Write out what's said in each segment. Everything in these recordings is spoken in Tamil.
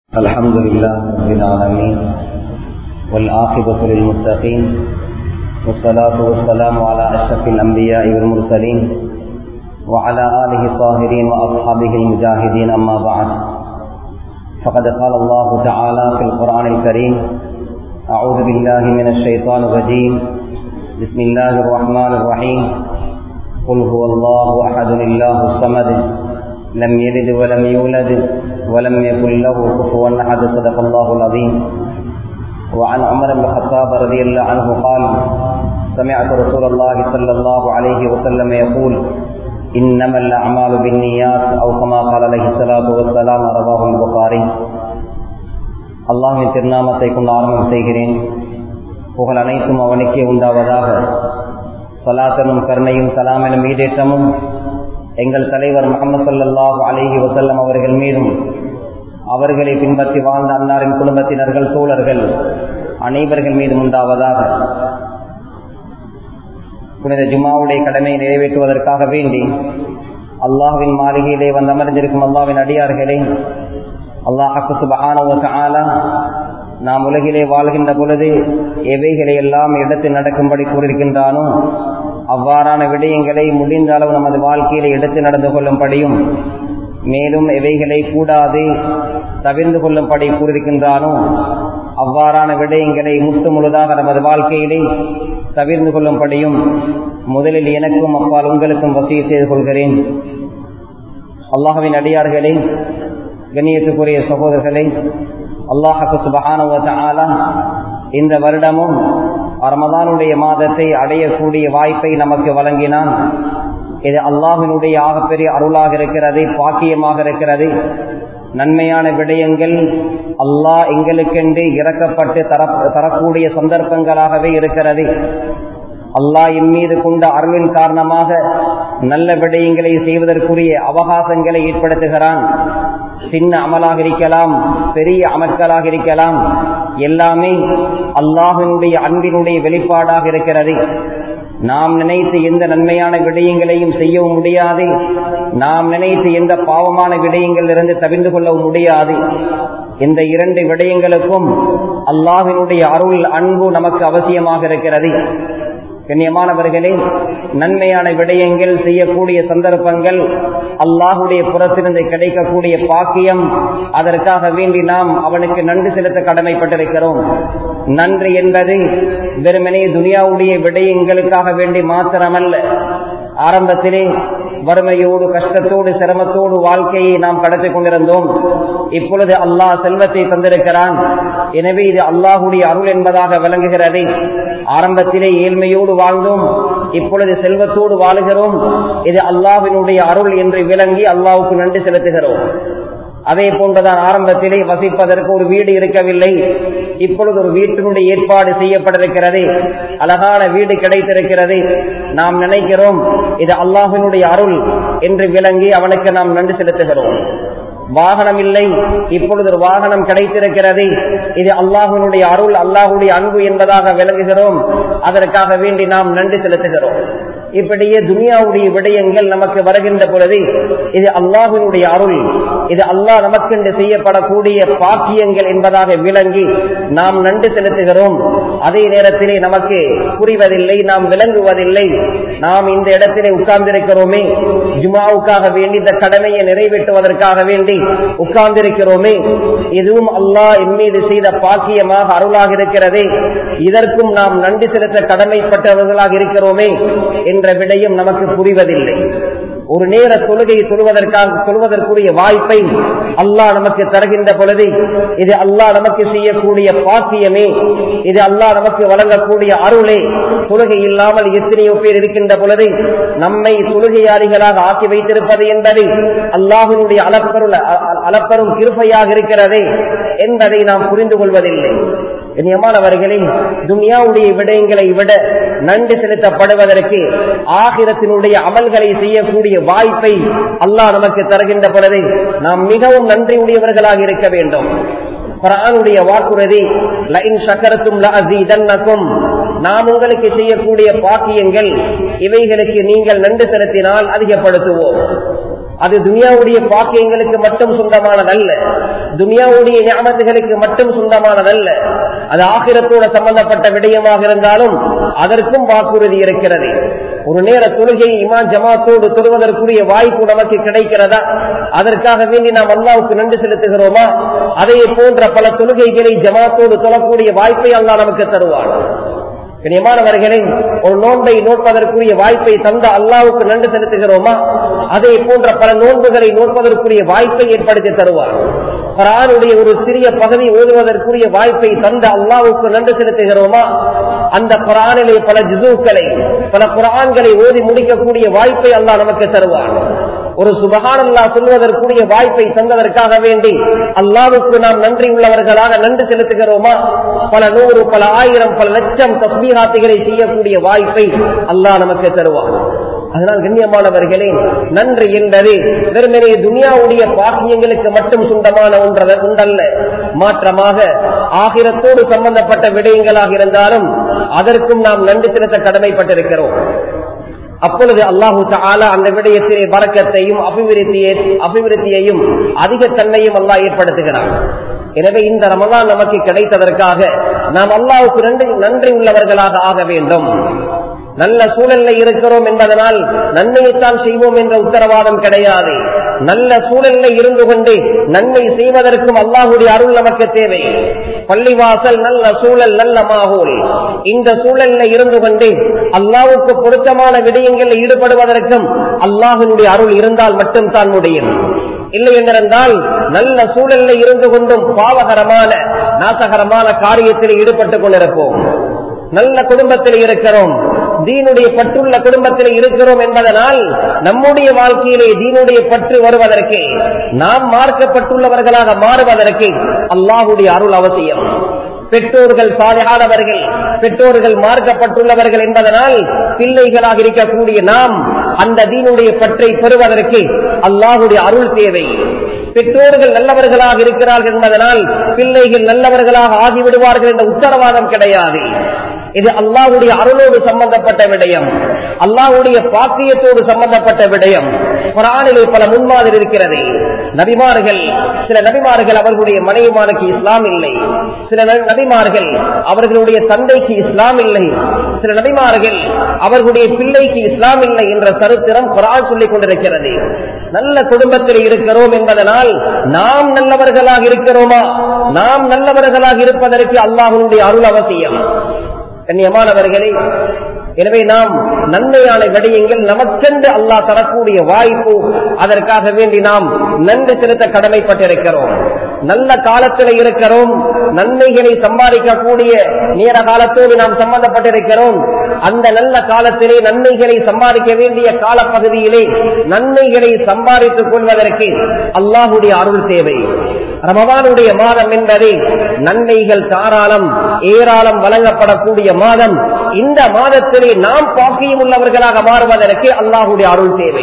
الحمد لله رب العالمين والعاقبة للمتقين والصلاة والسلام على أشرف الأنبياء والمرسلين وعلى آله الطاهرين وأصحابه المجاهدين أما بعد فقد قال الله تعالى في القرآن الكريم أعوذ بالله من الشيطان الرجيم بسم الله الرحمن الرحيم قل هو الله أحد الله الصمد لم يلد ولم يولد ولم يكن له كفوا احد صدق الله العظيم وعن عمر بن الخطاب رضي الله عنه قال سمعت رسول الله صلى الله عليه وسلم يقول انما الاعمال بالنيات او كما قال عليه الصلاه والسلام رواه البخاري அல்லாஹின் திருநாமத்தை கொண்டு ஆரம்பம் செய்கிறேன் புகழ் அனைத்தும் அவனுக்கே உண்டாவதாக சலாத்தனும் கருணையும் சலாமெனும் ஈடேற்றமும் எங்கள் தலைவர் முகமது சல்லாஹூ அலிஹி வசல்லம் அவர்கள் மீதும் அவர்களை பின்பற்றி வாழ்ந்த அன்னாரின் குடும்பத்தினர்கள் தோழர்கள் அனைவர்கள் மீதும் உண்டாவதாக புனித ஜுமாவுடைய கடமையை நிறைவேற்றுவதற்காக வேண்டி அல்லாஹுவின் மாளிகையிலே வந்து அமர்ந்திருக்கும் அல்லாவின் அடியார்களே அல்லாஹு சுபஹான நாம் உலகிலே வாழ்கின்ற பொழுது எவைகளை எல்லாம் எடுத்து நடக்கும்படி கூறியிருக்கின்றானோ அவ்வாறான விடயங்களை முடிந்த அளவு நமது வாழ்க்கையில எடுத்து நடந்து கொள்ளும்படியும் மேலும் எவைகளை கூடாது தவிர்ந்து கொள்ளும்படி கூறியிருக்கின்றானோ அவ்வாறான விடயங்களை முற்று முழுதாக நமது வாழ்க்கையிலே தவிர்ந்து கொள்ளும்படியும் முதலில் எனக்கும் அப்பால் உங்களுக்கும் வசதி செய்து கொள்கிறேன் அல்லாஹவின் அடியார்களே கண்ணியத்துக்குரிய சகோதரர்களே அல்லாஹு சுபஹானுவ இந்த வருடமும் ரமதானுடைய மாதத்தை அடையக்கூடிய வாய்ப்பை நமக்கு வழங்கினான் இது அல்லாஹினுடைய ஆகப்பெரிய அருளாக இருக்கிறது பாக்கியமாக இருக்கிறது நன்மையான விடயங்கள் அல்லாஹ் எங்களுக்கென்று இறக்கப்பட்டு தர தரக்கூடிய சந்தர்ப்பங்களாகவே இருக்கிறது அல்லாஹ் என் மீது கொண்ட அருளின் காரணமாக நல்ல விடயங்களை செய்வதற்குரிய அவகாசங்களை ஏற்படுத்துகிறான் சின்ன அமலாக இருக்கலாம் பெரிய அமற்களாக இருக்கலாம் எல்லாமே அல்லாஹினுடைய அன்பினுடைய வெளிப்பாடாக இருக்கிறது நாம் நினைத்து எந்த நன்மையான விடயங்களையும் செய்யவும் முடியாது நாம் நினைத்து எந்த பாவமான விடயங்களிலிருந்து தவிர்ந்து கொள்ளவும் முடியாது இந்த இரண்டு விடயங்களுக்கும் அல்லாஹினுடைய அருள் அன்பு நமக்கு அவசியமாக இருக்கிறது கண்ணியமானவர்களே நன்மையான விடயங்கள் செய்யக்கூடிய சந்தர்ப்பங்கள் அல்லாஹுடைய புறத்திலிருந்து கிடைக்கக்கூடிய பாக்கியம் அதற்காக வேண்டி நாம் அவனுக்கு நன்றி செலுத்த கடமைப்பட்டிருக்கிறோம் நன்றி என்பது வெறுமனே துனியாவுடைய விடயங்களுக்காக வேண்டி மாத்திரமல்ல ஆரம்பத்திலே வறுமையோடு கஷ்டத்தோடு சிரமத்தோடு வாழ்க்கையை நாம் கடத்தி கொண்டிருந்தோம் இப்பொழுது அல்லாஹ் செல்வத்தை தந்திருக்கிறான் எனவே இது அல்லாஹுடைய அருள் என்பதாக விளங்குகிறது ஆரம்பத்திலே ஏழ்மையோடு வாழ்ந்தோம் இப்பொழுது செல்வத்தோடு வாழுகிறோம் இது அல்லாஹினுடைய அருள் என்று விளங்கி அல்லாவுக்கு நன்றி செலுத்துகிறோம் அதே போன்றுதான் ஆரம்பத்திலே வசிப்பதற்கு ஒரு வீடு இருக்கவில்லை இப்பொழுது ஒரு வீட்டினுடைய ஏற்பாடு செய்யப்பட்டிருக்கிறது அழகான வீடு கிடைத்திருக்கிறது நாம் நினைக்கிறோம் இது அல்லாஹினுடைய அருள் என்று விளங்கி அவனுக்கு நாம் நன்றி செலுத்துகிறோம் வாகனம் இல்லை இப்பொழுது ஒரு வாகனம் கிடைத்திருக்கிறது இது அல்லாஹுனுடைய அருள் அல்லாஹுடைய அன்பு என்பதாக விளங்குகிறோம் அதற்காக வேண்டி நாம் நன்றி செலுத்துகிறோம் இப்படியே துனியாவுடைய விடயங்கள் நமக்கு வருகின்ற பொழுது இது அல்லாஹினுடைய அருள் இது அல்லாஹ் நமக்கென்று செய்யப்படக்கூடிய பாக்கியங்கள் என்பதாக விளங்கி நாம் நன்றி செலுத்துகிறோம் அதே நேரத்திலே நமக்கு புரிவதில்லை நாம் விளங்குவதில்லை நாம் இந்த இடத்திலே உட்கார்ந்திருக்கிறோமே ஜுமாவுக்காக வேண்டி இந்த கடமையை நிறைவேற்றுவதற்காக வேண்டி உட்கார்ந்திருக்கிறோமே இதுவும் அல்லாஹ் என் மீது செய்த பாக்கியமாக அருளாக இருக்கிறதே இதற்கும் நாம் நன்றி செலுத்த கடமைப்பட்டவர்களாக இருக்கிறோமே என்ற விடயம் நமக்கு புரிவதில்லை ஒரு நேர தொழுகை சொல்வதற்காக சொல்வதற்குரிய வாய்ப்பை அல்லாஹ் நமக்கு தருகின்ற பொழுது இது அல்லாஹ் நமக்கு செய்யக்கூடிய பாக்கியமே இது அல்லாஹ் நமக்கு வழங்கக்கூடிய அருளே தொழுகை இல்லாமல் எத்தனையோ பேர் இருக்கின்ற பொழுது நம்மை தொழுகையாளிகளாக ஆக்கி வைத்திருப்பது என்பது அல்லாஹினுடைய அளப்பருள் அளப்பரும் கிருப்பையாக இருக்கிறதே என்பதை நாம் புரிந்து கொள்வதில்லை கண்ணியமானவர்களே துனியாவுடைய விடயங்களை விட நன்றி செலுத்தப்படுவதற்கு ஆகிரத்தினுடைய அமல்களை செய்யக்கூடிய வாய்ப்பை அல்லாஹ் நமக்கு தருகின்ற பொழுது நாம் மிகவும் நன்றி உடையவர்களாக இருக்க வேண்டும் குரானுடைய வாக்குறுதி லைன் சக்கரத்தும் லஅஸீதன்னக்கும் நாம் உங்களுக்கு செய்யக்கூடிய பாக்கியங்கள் இவைகளுக்கு நீங்கள் நன்றி செலுத்தினால் அதிகப்படுத்துவோம் அது துனியாவுடைய பாக்கியங்களுக்கு மட்டும் சொந்தமானதல்ல துனியாவுடைய ஞாபகத்துகளுக்கு மட்டும் சொந்தமானதல்ல அது ஆகிரத்தோட சம்பந்தப்பட்ட விடயமாக இருந்தாலும் அதற்கும் வாக்குறுதி இருக்கிறது ஒரு நேர தொழுகை இமான் ஜமாத்தோடு தொழுவதற்குரிய வாய்ப்பு நமக்கு கிடைக்கிறதா அதற்காக வேண்டி நாம் அல்லாவுக்கு நன்றி செலுத்துகிறோமா அதே போன்ற பல தொழுகைகளை ஜமாத்தோடு தொழக்கூடிய வாய்ப்பை அல்லா நமக்கு தருவான் கண்ணியமானவர்களே ஒரு நோன்பை நோட்பதற்குரிய வாய்ப்பை தந்த அல்லாவுக்கு நன்றி செலுத்துகிறோமா அதே போன்ற பல நோன்புகளை நோட்பதற்குரிய வாய்ப்பை ஏற்படுத்தி தருவார் குரானுடைய ஒரு சிறிய பகுதி ஓதுவதற்குரிய வாய்ப்பை தந்த அல்லாவுக்கு நன்றி செலுத்துகிறோமா அந்த குரானிலே பல ஜிசூக்களை பல குரான்களை ஓதி முடிக்கக்கூடிய வாய்ப்பை அல்லாஹ் நமக்கு தருவார் ஒரு சுபகானல்லா சொல்வதற்குரிய வாய்ப்பை தந்ததற்காக வேண்டி அல்லாவுக்கு நாம் நன்றி உள்ளவர்களாக நன்றி செலுத்துகிறோமா பல நூறு பல ஆயிரம் பல லட்சம் தஸ்மீகாத்திகளை செய்யக்கூடிய வாய்ப்பை அல்லாஹ் நமக்கு தருவான் அதனால் கண்ணியமானவர்களே நன்றி என்பது வெறுமனே துனியாவுடைய பாக்கியங்களுக்கு மட்டும் சொந்தமான ஒன்றத ஒன்றல்ல மாற்றமாக ஆகிரத்தோடு சம்பந்தப்பட்ட விடயங்களாக இருந்தாலும் அதற்கும் நாம் நன்றி செலுத்த கடமைப்பட்டிருக்கிறோம் அப்பொழுது அல்லாஹு தாலா அந்த விடயத்திலே வரக்கத்தையும் அபிவிருத்தியை அபிவிருத்தியையும் அதிக தன்மையும் அல்லாஹ் ஏற்படுத்துகிறான் எனவே இந்த ரமதான் நமக்கு கிடைத்ததற்காக நாம் அல்லாவுக்கு நன்றி நன்றி உள்ளவர்களாக ஆக வேண்டும் நல்ல சூழல்ல இருக்கிறோம் என்பதனால் நன்மையைத்தான் செய்வோம் என்ற உத்தரவாதம் கிடையாது நல்ல சூழல்ல இருந்து கொண்டு நன்மை செய்வதற்கும் அல்லாஹுடைய அருள் நமக்கு தேவை பள்ளிவாசல் நல்ல சூழல் நல்ல மாகோல் இந்த சூழல்ல இருந்து கொண்டு அல்லாவுக்கு பொருத்தமான விடயங்களில் ஈடுபடுவதற்கும் அல்லாஹினுடைய அருள் இருந்தால் மட்டும் தான் முடியும் இல்லை என்றிருந்தால் நல்ல சூழல்ல இருந்து கொண்டும் பாவகரமான நாசகரமான காரியத்தில் ஈடுபட்டுக் கொண்டிருப்போம் நல்ல குடும்பத்தில் இருக்கிறோம் தீனுடைய பற்றுள்ள குடும்பத்தில் இருக்கிறோம் என்பதனால் நம்முடைய வாழ்க்கையிலே தீனுடைய பற்று வருவதற்கு நாம் மார்க்கப்பட்டுள்ளவர்களாக மாறுவதற்கு அல்லாஹுடைய அருள் அவசியம் பெற்றோர்கள் சாலையானவர்கள் பெற்றோர்கள் மார்க்கப்பட்டுள்ளவர்கள் என்பதனால் பிள்ளைகளாக இருக்கக்கூடிய நாம் அந்த தீனுடைய பற்றை பெறுவதற்கு அல்லாஹுடைய அருள் தேவை பெற்றோர்கள் நல்லவர்களாக இருக்கிறார்கள் என்பதனால் பிள்ளைகள் நல்லவர்களாக ஆகிவிடுவார்கள் என்ற உத்தரவாதம் கிடையாது இது அல்லாஹுடைய அருளோடு சம்பந்தப்பட்ட விடயம் அல்லாஹுடைய பாக்கியத்தோடு சம்பந்தப்பட்ட விடயம் குரானிலே பல முன்மாதிரி இருக்கிறது நபிமார்கள் சில நபிமார்கள் அவர்களுடைய மனைவிமானுக்கு இஸ்லாம் இல்லை சில நபிமார்கள் அவர்களுடைய தந்தைக்கு இஸ்லாம் இல்லை சில நபிமார்கள் அவர்களுடைய பிள்ளைக்கு இஸ்லாம் இல்லை என்ற சரித்திரம் குரான் சொல்லிக் கொண்டிருக்கிறது நல்ல குடும்பத்தில் இருக்கிறோம் என்பதனால் நாம் நல்லவர்களாக இருக்கிறோமா நாம் நல்லவர்களாக இருப்பதற்கு அல்லாஹனுடைய அருள் அவசியம் கண்ணியமானவர்களே எனவே நாம் நன்மையான விடயங்கள் நமக்கென்று அல்லாஹ் தரக்கூடிய வாய்ப்பு அதற்காக வேண்டி நாம் நன்றி செலுத்த கடமைப்பட்டிருக்கிறோம் நல்ல காலத்தில் இருக்கிறோம் நன்மைகளை சம்பாதிக்கக்கூடிய நேர காலத்தோடு நாம் சம்பந்தப்பட்டிருக்கிறோம் அந்த நல்ல காலத்திலே நன்மைகளை சம்பாதிக்க வேண்டிய காலப்பகுதியிலே நன்மைகளை சம்பாதித்துக் கொள்வதற்கு அல்லாஹுடைய அருள் தேவை ரமவானுடைய மாதம் என்பது நன்மைகள் தாராளம் ஏராளம் வழங்கப்படக்கூடிய மாதம் இந்த மாதத்திலே நாம் பாக்கியம் உள்ளவர்களாக மாறுவதற்கு அல்லாஹுடைய அருள் தேவை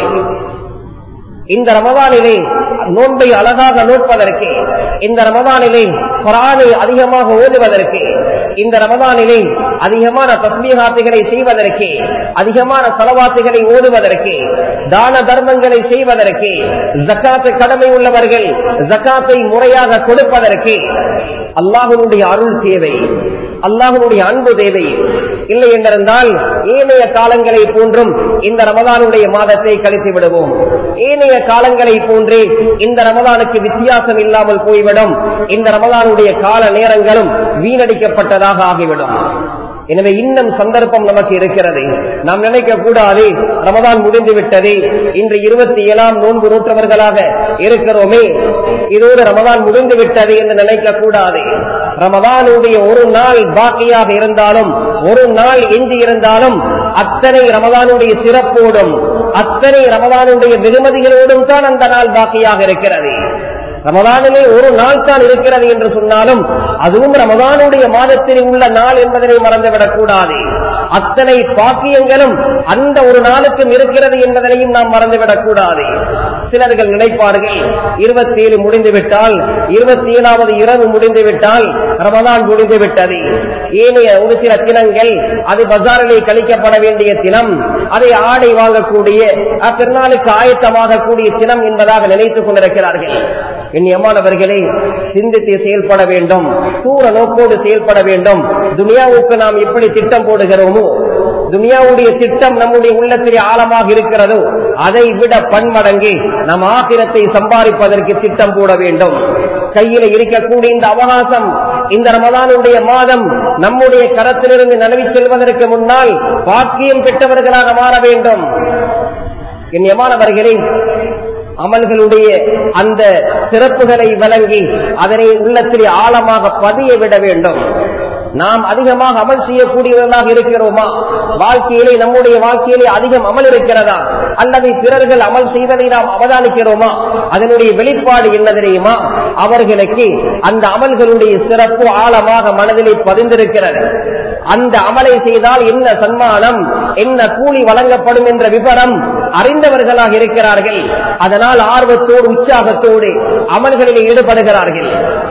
இந்த ரமதானிலே நோன்பை அழகாக நோட்பதற்கு இந்த ரமதானிலே குரானை அதிகமாக ஓதுவதற்கு இந்த ரமதானிலே அதிகமான தஸ்மீகாத்துகளை செய்வதற்கு அதிகமான செலவாத்துகளை ஓதுவதற்கு தான தர்மங்களை செய்வதற்கு ஜக்காத்து கடமை உள்ளவர்கள் ஜக்காத்தை முறையாக கொடுப்பதற்கு அல்லாஹனுடைய அருள் தேவை அல்லாஹனுடைய அன்பு தேவை இல்லை என்றிருந்தால் ஏனைய காலங்களை போன்றும் இந்த ரமதானுடைய மாதத்தை கழித்து விடுவோம் ஏனைய காலங்களை போன்றே இந்த ரமதானுக்கு வித்தியாசம் இல்லாமல் போய்விடும் இந்த ரமதானுடைய கால நேரங்களும் வீணடிக்கப்பட்டதாக ஆகிவிடும் எனவே இன்னும் சந்தர்ப்பம் நமக்கு இருக்கிறது நாம் நினைக்க கூடாது ரமதான் முடிந்து விட்டது இன்று இருபத்தி ஏழாம் நோன்பு நூற்றவர்களாக இருக்கிறோமே இதோடு ரமதான் முடிந்து விட்டது என்று நினைக்க கூடாது ரமதானுடைய ஒரு நாள் பாக்கியாக இருந்தாலும் ஒரு நாள் எஞ்சி இருந்தாலும் அத்தனை ரமதானுடைய சிறப்போடும் அத்தனை ரமதானுடைய வெகுமதிகளோடும் தான் அந்த நாள் பாக்கியாக இருக்கிறது ரமதானிலே ஒரு நாள் தான் இருக்கிறது என்று சொன்னாலும் அதுவும் ரமதானுடைய மாதத்தில் உள்ள நாள் என்பதனை மறந்துவிடக் கூடாது அத்தனை பாக்கியங்களும் அந்த ஒரு நாளுக்கும் இருக்கிறது என்பதனையும் நாம் மறந்துவிடக் கூடாது சிலர்கள் நினைப்பார்கள் இருபத்தி ஏழு முடிந்து விட்டால் இருபத்தி ஏழாவது இரவு முடிந்து விட்டால் ரமதான் முடிந்து விட்டது ஏனைய ஒரு சில தினங்கள் அது பஜாரிலே கழிக்கப்பட வேண்டிய தினம் அதை ஆடை வாங்கக்கூடிய அப்பிறநாளுக்கு ஆயத்தமாகக்கூடிய தினம் என்பதாக நினைத்துக் கொண்டிருக்கிறார்கள் கண்ணியமானவர்களே சிந்தித்து செயல்பட வேண்டும் தூர நோக்கோடு செயல்பட வேண்டும் துனியாவுக்கு நாம் எப்படி திட்டம் போடுகிறோமோ துனியாவுடைய திட்டம் நம்முடைய உள்ளத்திலே ஆழமாக இருக்கிறதோ அதை விட பன்மடங்கு நம் ஆகிரத்தை சம்பாதிப்பதற்கு திட்டம் போட வேண்டும் கையில இருக்கக்கூடிய இந்த அவகாசம் இந்த ரமதானுடைய மாதம் நம்முடைய கரத்திலிருந்து நனவி செல்வதற்கு முன்னால் பாக்கியம் பெற்றவர்களாக மாற வேண்டும் கண்ணியமானவர்களே அமல்களுடைய அந்த சிறப்புகளை வழங்கி அதனை உள்ளத்திலே ஆழமாக பதிய விட வேண்டும் நாம் அதிகமாக அமல் செய்யக்கூடியவர்களாக இருக்கிறோமா வாழ்க்கையிலே நம்முடைய வாழ்க்கையிலே அதிகம் அமல் இருக்கிறதா அல்லது பிறர்கள் அமல் செய்வதை நாம் அவதானிக்கிறோமா அதனுடைய வெளிப்பாடு என்ன தெரியுமா அவர்களுக்கு அந்த அமல்களுடைய சிறப்பு ஆழமாக மனதிலே பதிந்திருக்கிறது அந்த அமலை செய்தால் என்ன சன்மானம் என்ன கூலி வழங்கப்படும் என்ற விவரம் அறிந்தவர்களாக இருக்கிறார்கள் அதனால் ஆர்வத்தோடு உற்சாகத்தோடு அமல்களில் ஈடுபடுகிறார்கள்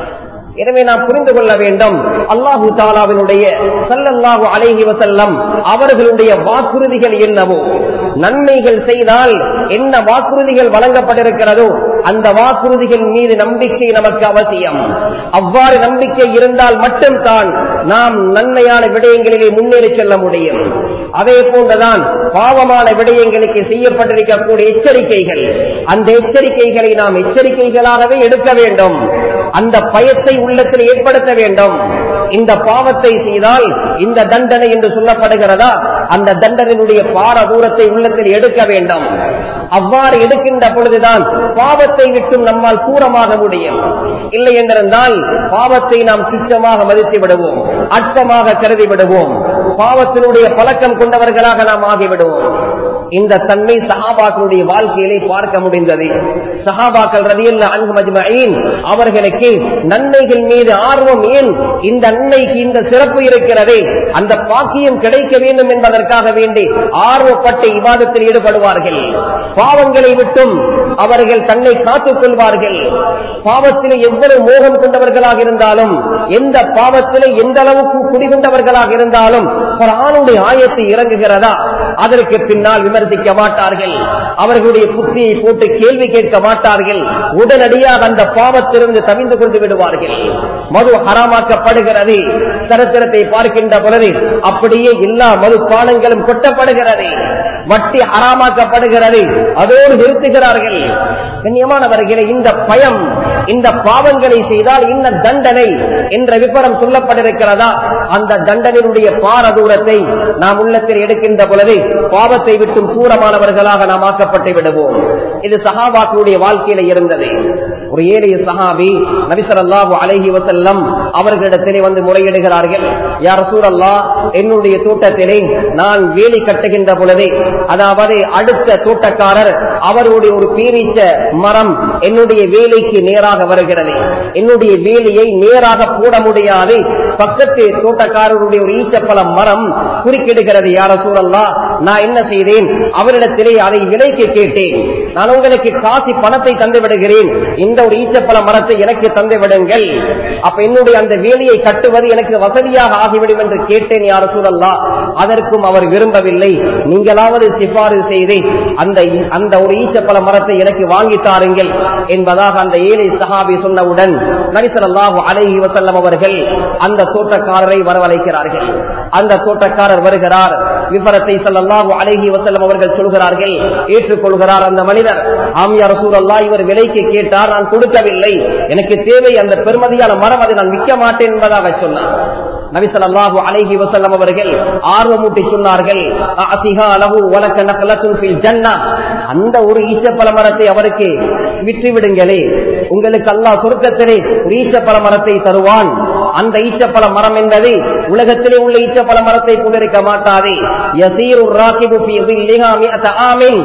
எனவே நாம் புரிந்து கொள்ள வேண்டும் அல்லாஹு தாலாவினுடைய சல்லல்லாஹு அலைஹி வசல்லம் அவர்களுடைய வாக்குறுதிகள் என்னவோ நன்மைகள் செய்தால் என்ன வாக்குறுதிகள் வழங்கப்பட்டிருக்கிறதோ அந்த வாக்குறுதிகள் மீது நம்பிக்கை நமக்கு அவசியம் அவ்வாறு நம்பிக்கை இருந்தால் மட்டும்தான் நாம் நன்மையான விடயங்களிலே முன்னேறி செல்ல முடியும் அதே போன்றுதான் பாவமான விடயங்களுக்கு செய்யப்பட்டிருக்கக்கூடிய எச்சரிக்கைகள் அந்த எச்சரிக்கைகளை நாம் எச்சரிக்கைகளாகவே எடுக்க வேண்டும் அந்த பயத்தை உள்ளத்தில் ஏற்படுத்த வேண்டும் இந்த பாவத்தை செய்தால் இந்த தண்டனை என்று சொல்லப்படுகிறதா அந்த தண்டனையினுடைய பார தூரத்தை உள்ளத்தில் எடுக்க வேண்டும் அவ்வாறு எடுக்கின்ற பொழுதுதான் பாவத்தை விட்டும் நம்மால் தூரமாக முடியும் இல்லை என்றிருந்தால் பாவத்தை நாம் துச்சமாக மதித்து விடுவோம் அற்பமாக கருதி விடுவோம் பாவத்தினுடைய பழக்கம் கொண்டவர்களாக நாம் ஆகிவிடுவோம் இந்த தன்மை சஹாபாக்களுடைய வாழ்க்கையிலே பார்க்க முடிந்தது சஹாபாக்கள் ரதியல்ல அன்பு மஜ்மயின் அவர்களுக்கு நன்மைகள் மீது ஆர்வம் ஏன் இந்த நன்மைக்கு இந்த சிறப்பு இருக்கிறதே அந்த பாக்கியம் கிடைக்க வேண்டும் என்பதற்காக வேண்டி ஆர்வப்பட்டு விவாதத்தில் ஈடுபடுவார்கள் பாவங்களை விட்டும் அவர்கள் தன்னை காத்துக் கொள்வார்கள் பாவத்தில் எவ்வளவு மோகம் கொண்டவர்களாக இருந்தாலும் எந்த பாவத்திலே எந்த அளவுக்கு குடிகொண்டவர்களாக இருந்தாலும் ஒரு ஆணுடைய ஆயத்தை இறங்குகிறதா அதற்கு பின்னால் விமர்சிக்க மாட்டார்கள் அவர்களுடைய புத்தியை போட்டு கேள்வி கேட்க மாட்டார்கள் உடனடியாக அந்த பாவத்திலிருந்து தவிந்து கொண்டு விடுவார்கள் மது ஹராமாக்கப்படுகிறது சரித்திரத்தை பார்க்கின்ற பொழுது அப்படியே எல்லா மது பானங்களும் கொட்டப்படுகிறது வட்டி ஹராமாக்கப்படுகிறது அதோடு நிறுத்துகிறார்கள் கண்ணியமானவர்களே இந்த பயம் இந்த பாவங்களை செய்தால் இன்ன தண்டனை என்ற விபரம் சொல்லப்பட்டிருக்கிறதா அந்த தண்டனையுடைய பாரதூரத்தை நாம் உள்ளத்தில் எடுக்கின்ற பொழுது பாவத்தை விட்டும் தூரமானவர்களாக நாம் ஆக்கப்பட்டு விடுவோம் இது சஹாபாக்களுடைய வாழ்க்கையில இருந்தது ஒரு ஏழைய சஹாபி நபிசரல்லாஹு அலைஹி வசல்லம் அவர்களிடத்திலே வந்து முறையிடுகிறார்கள் யார் சூழல்லா என்னுடைய தோட்டத்திலே நான் வேலி கட்டுகின்ற பொழுதே அதாவது அடுத்த தோட்டக்காரர் அவருடைய ஒரு பீரிச்ச மரம் என்னுடைய வேலைக்கு நேராக வருகிறது என்னுடைய வேலையை நேராக போட முடியாது பக்கத்து தோட்டக்காரருடைய ஒரு ஈச்சப்பழ மரம் குறுக்கிடுகிறது யார சூழல்லா நான் என்ன செய்தேன் அவரிடத்திலே அதை விலைக்கு கேட்டேன் நான் உங்களுக்கு காசி பணத்தை தந்து விடுகிறேன் இந்த ஒரு ஈச்சப்பழ மரத்தை எனக்கு தந்து விடுங்கள் அப்ப என்னுடைய அந்த வேலையை கட்டுவது எனக்கு வசதியாக ஆகிவிடும் என்று கேட்டேன் யார சூழல்லா அதற்கும் அவர் விரும்பவில்லை நீங்களாவது சிபாரிசு செய்து அந்த அந்த ஒரு ஈச்சப்பழ மரத்தை எனக்கு வாங்கி தாருங்கள் என்பதாக அந்த ஏழை சஹாபி சொன்னவுடன் நரிசல்லாஹு அலைஹி வசல்லம் அவர்கள் அந்த தோட்டக்காரரை வரவழைக்கிறார்கள் அந்த தோட்டக்காரர் வருகிறார் விபரத்தை சல்லாஹு அலைஹி வசல்லம் அவர்கள் சொல்கிறார்கள் ஏற்றுக்கொள்கிறார் அந்த மனிதர் ஆமியார் சூழல்லா இவர் விலைக்கு கேட்டார் நான் கொடுக்கவில்லை எனக்கு தேவை அந்த பெருமதியான மரம் அதை நான் விற்க மாட்டேன் என்பதாக சொன்னார் நபிசல்லாஹு அலைஹி வசல்லம் அவர்கள் ஆர்வமூட்டி சொன்னார்கள் அசிஹா அலஹு வலக்க நகலத்துன் ஃபில் ஜன்னா அந்த ஒரு ஈச்சப்பழ மரத்தை அவருக்கு விற்று விடுங்களே உங்களுக்கு அல்லாஹ் சொர்க்கத்திலே ஒரு ஈச்சப்பழ மரத்தை தருவான் அந்த ஈச்சப்பழ மரம் என்பது உலகத்திலே உள்ள ஈச்சப்பழ மரத்தை போலிருக்க மாட்டாது யசீரு ராகிபு ஃபீ ظில்லிஹா மிஅத ஆமின்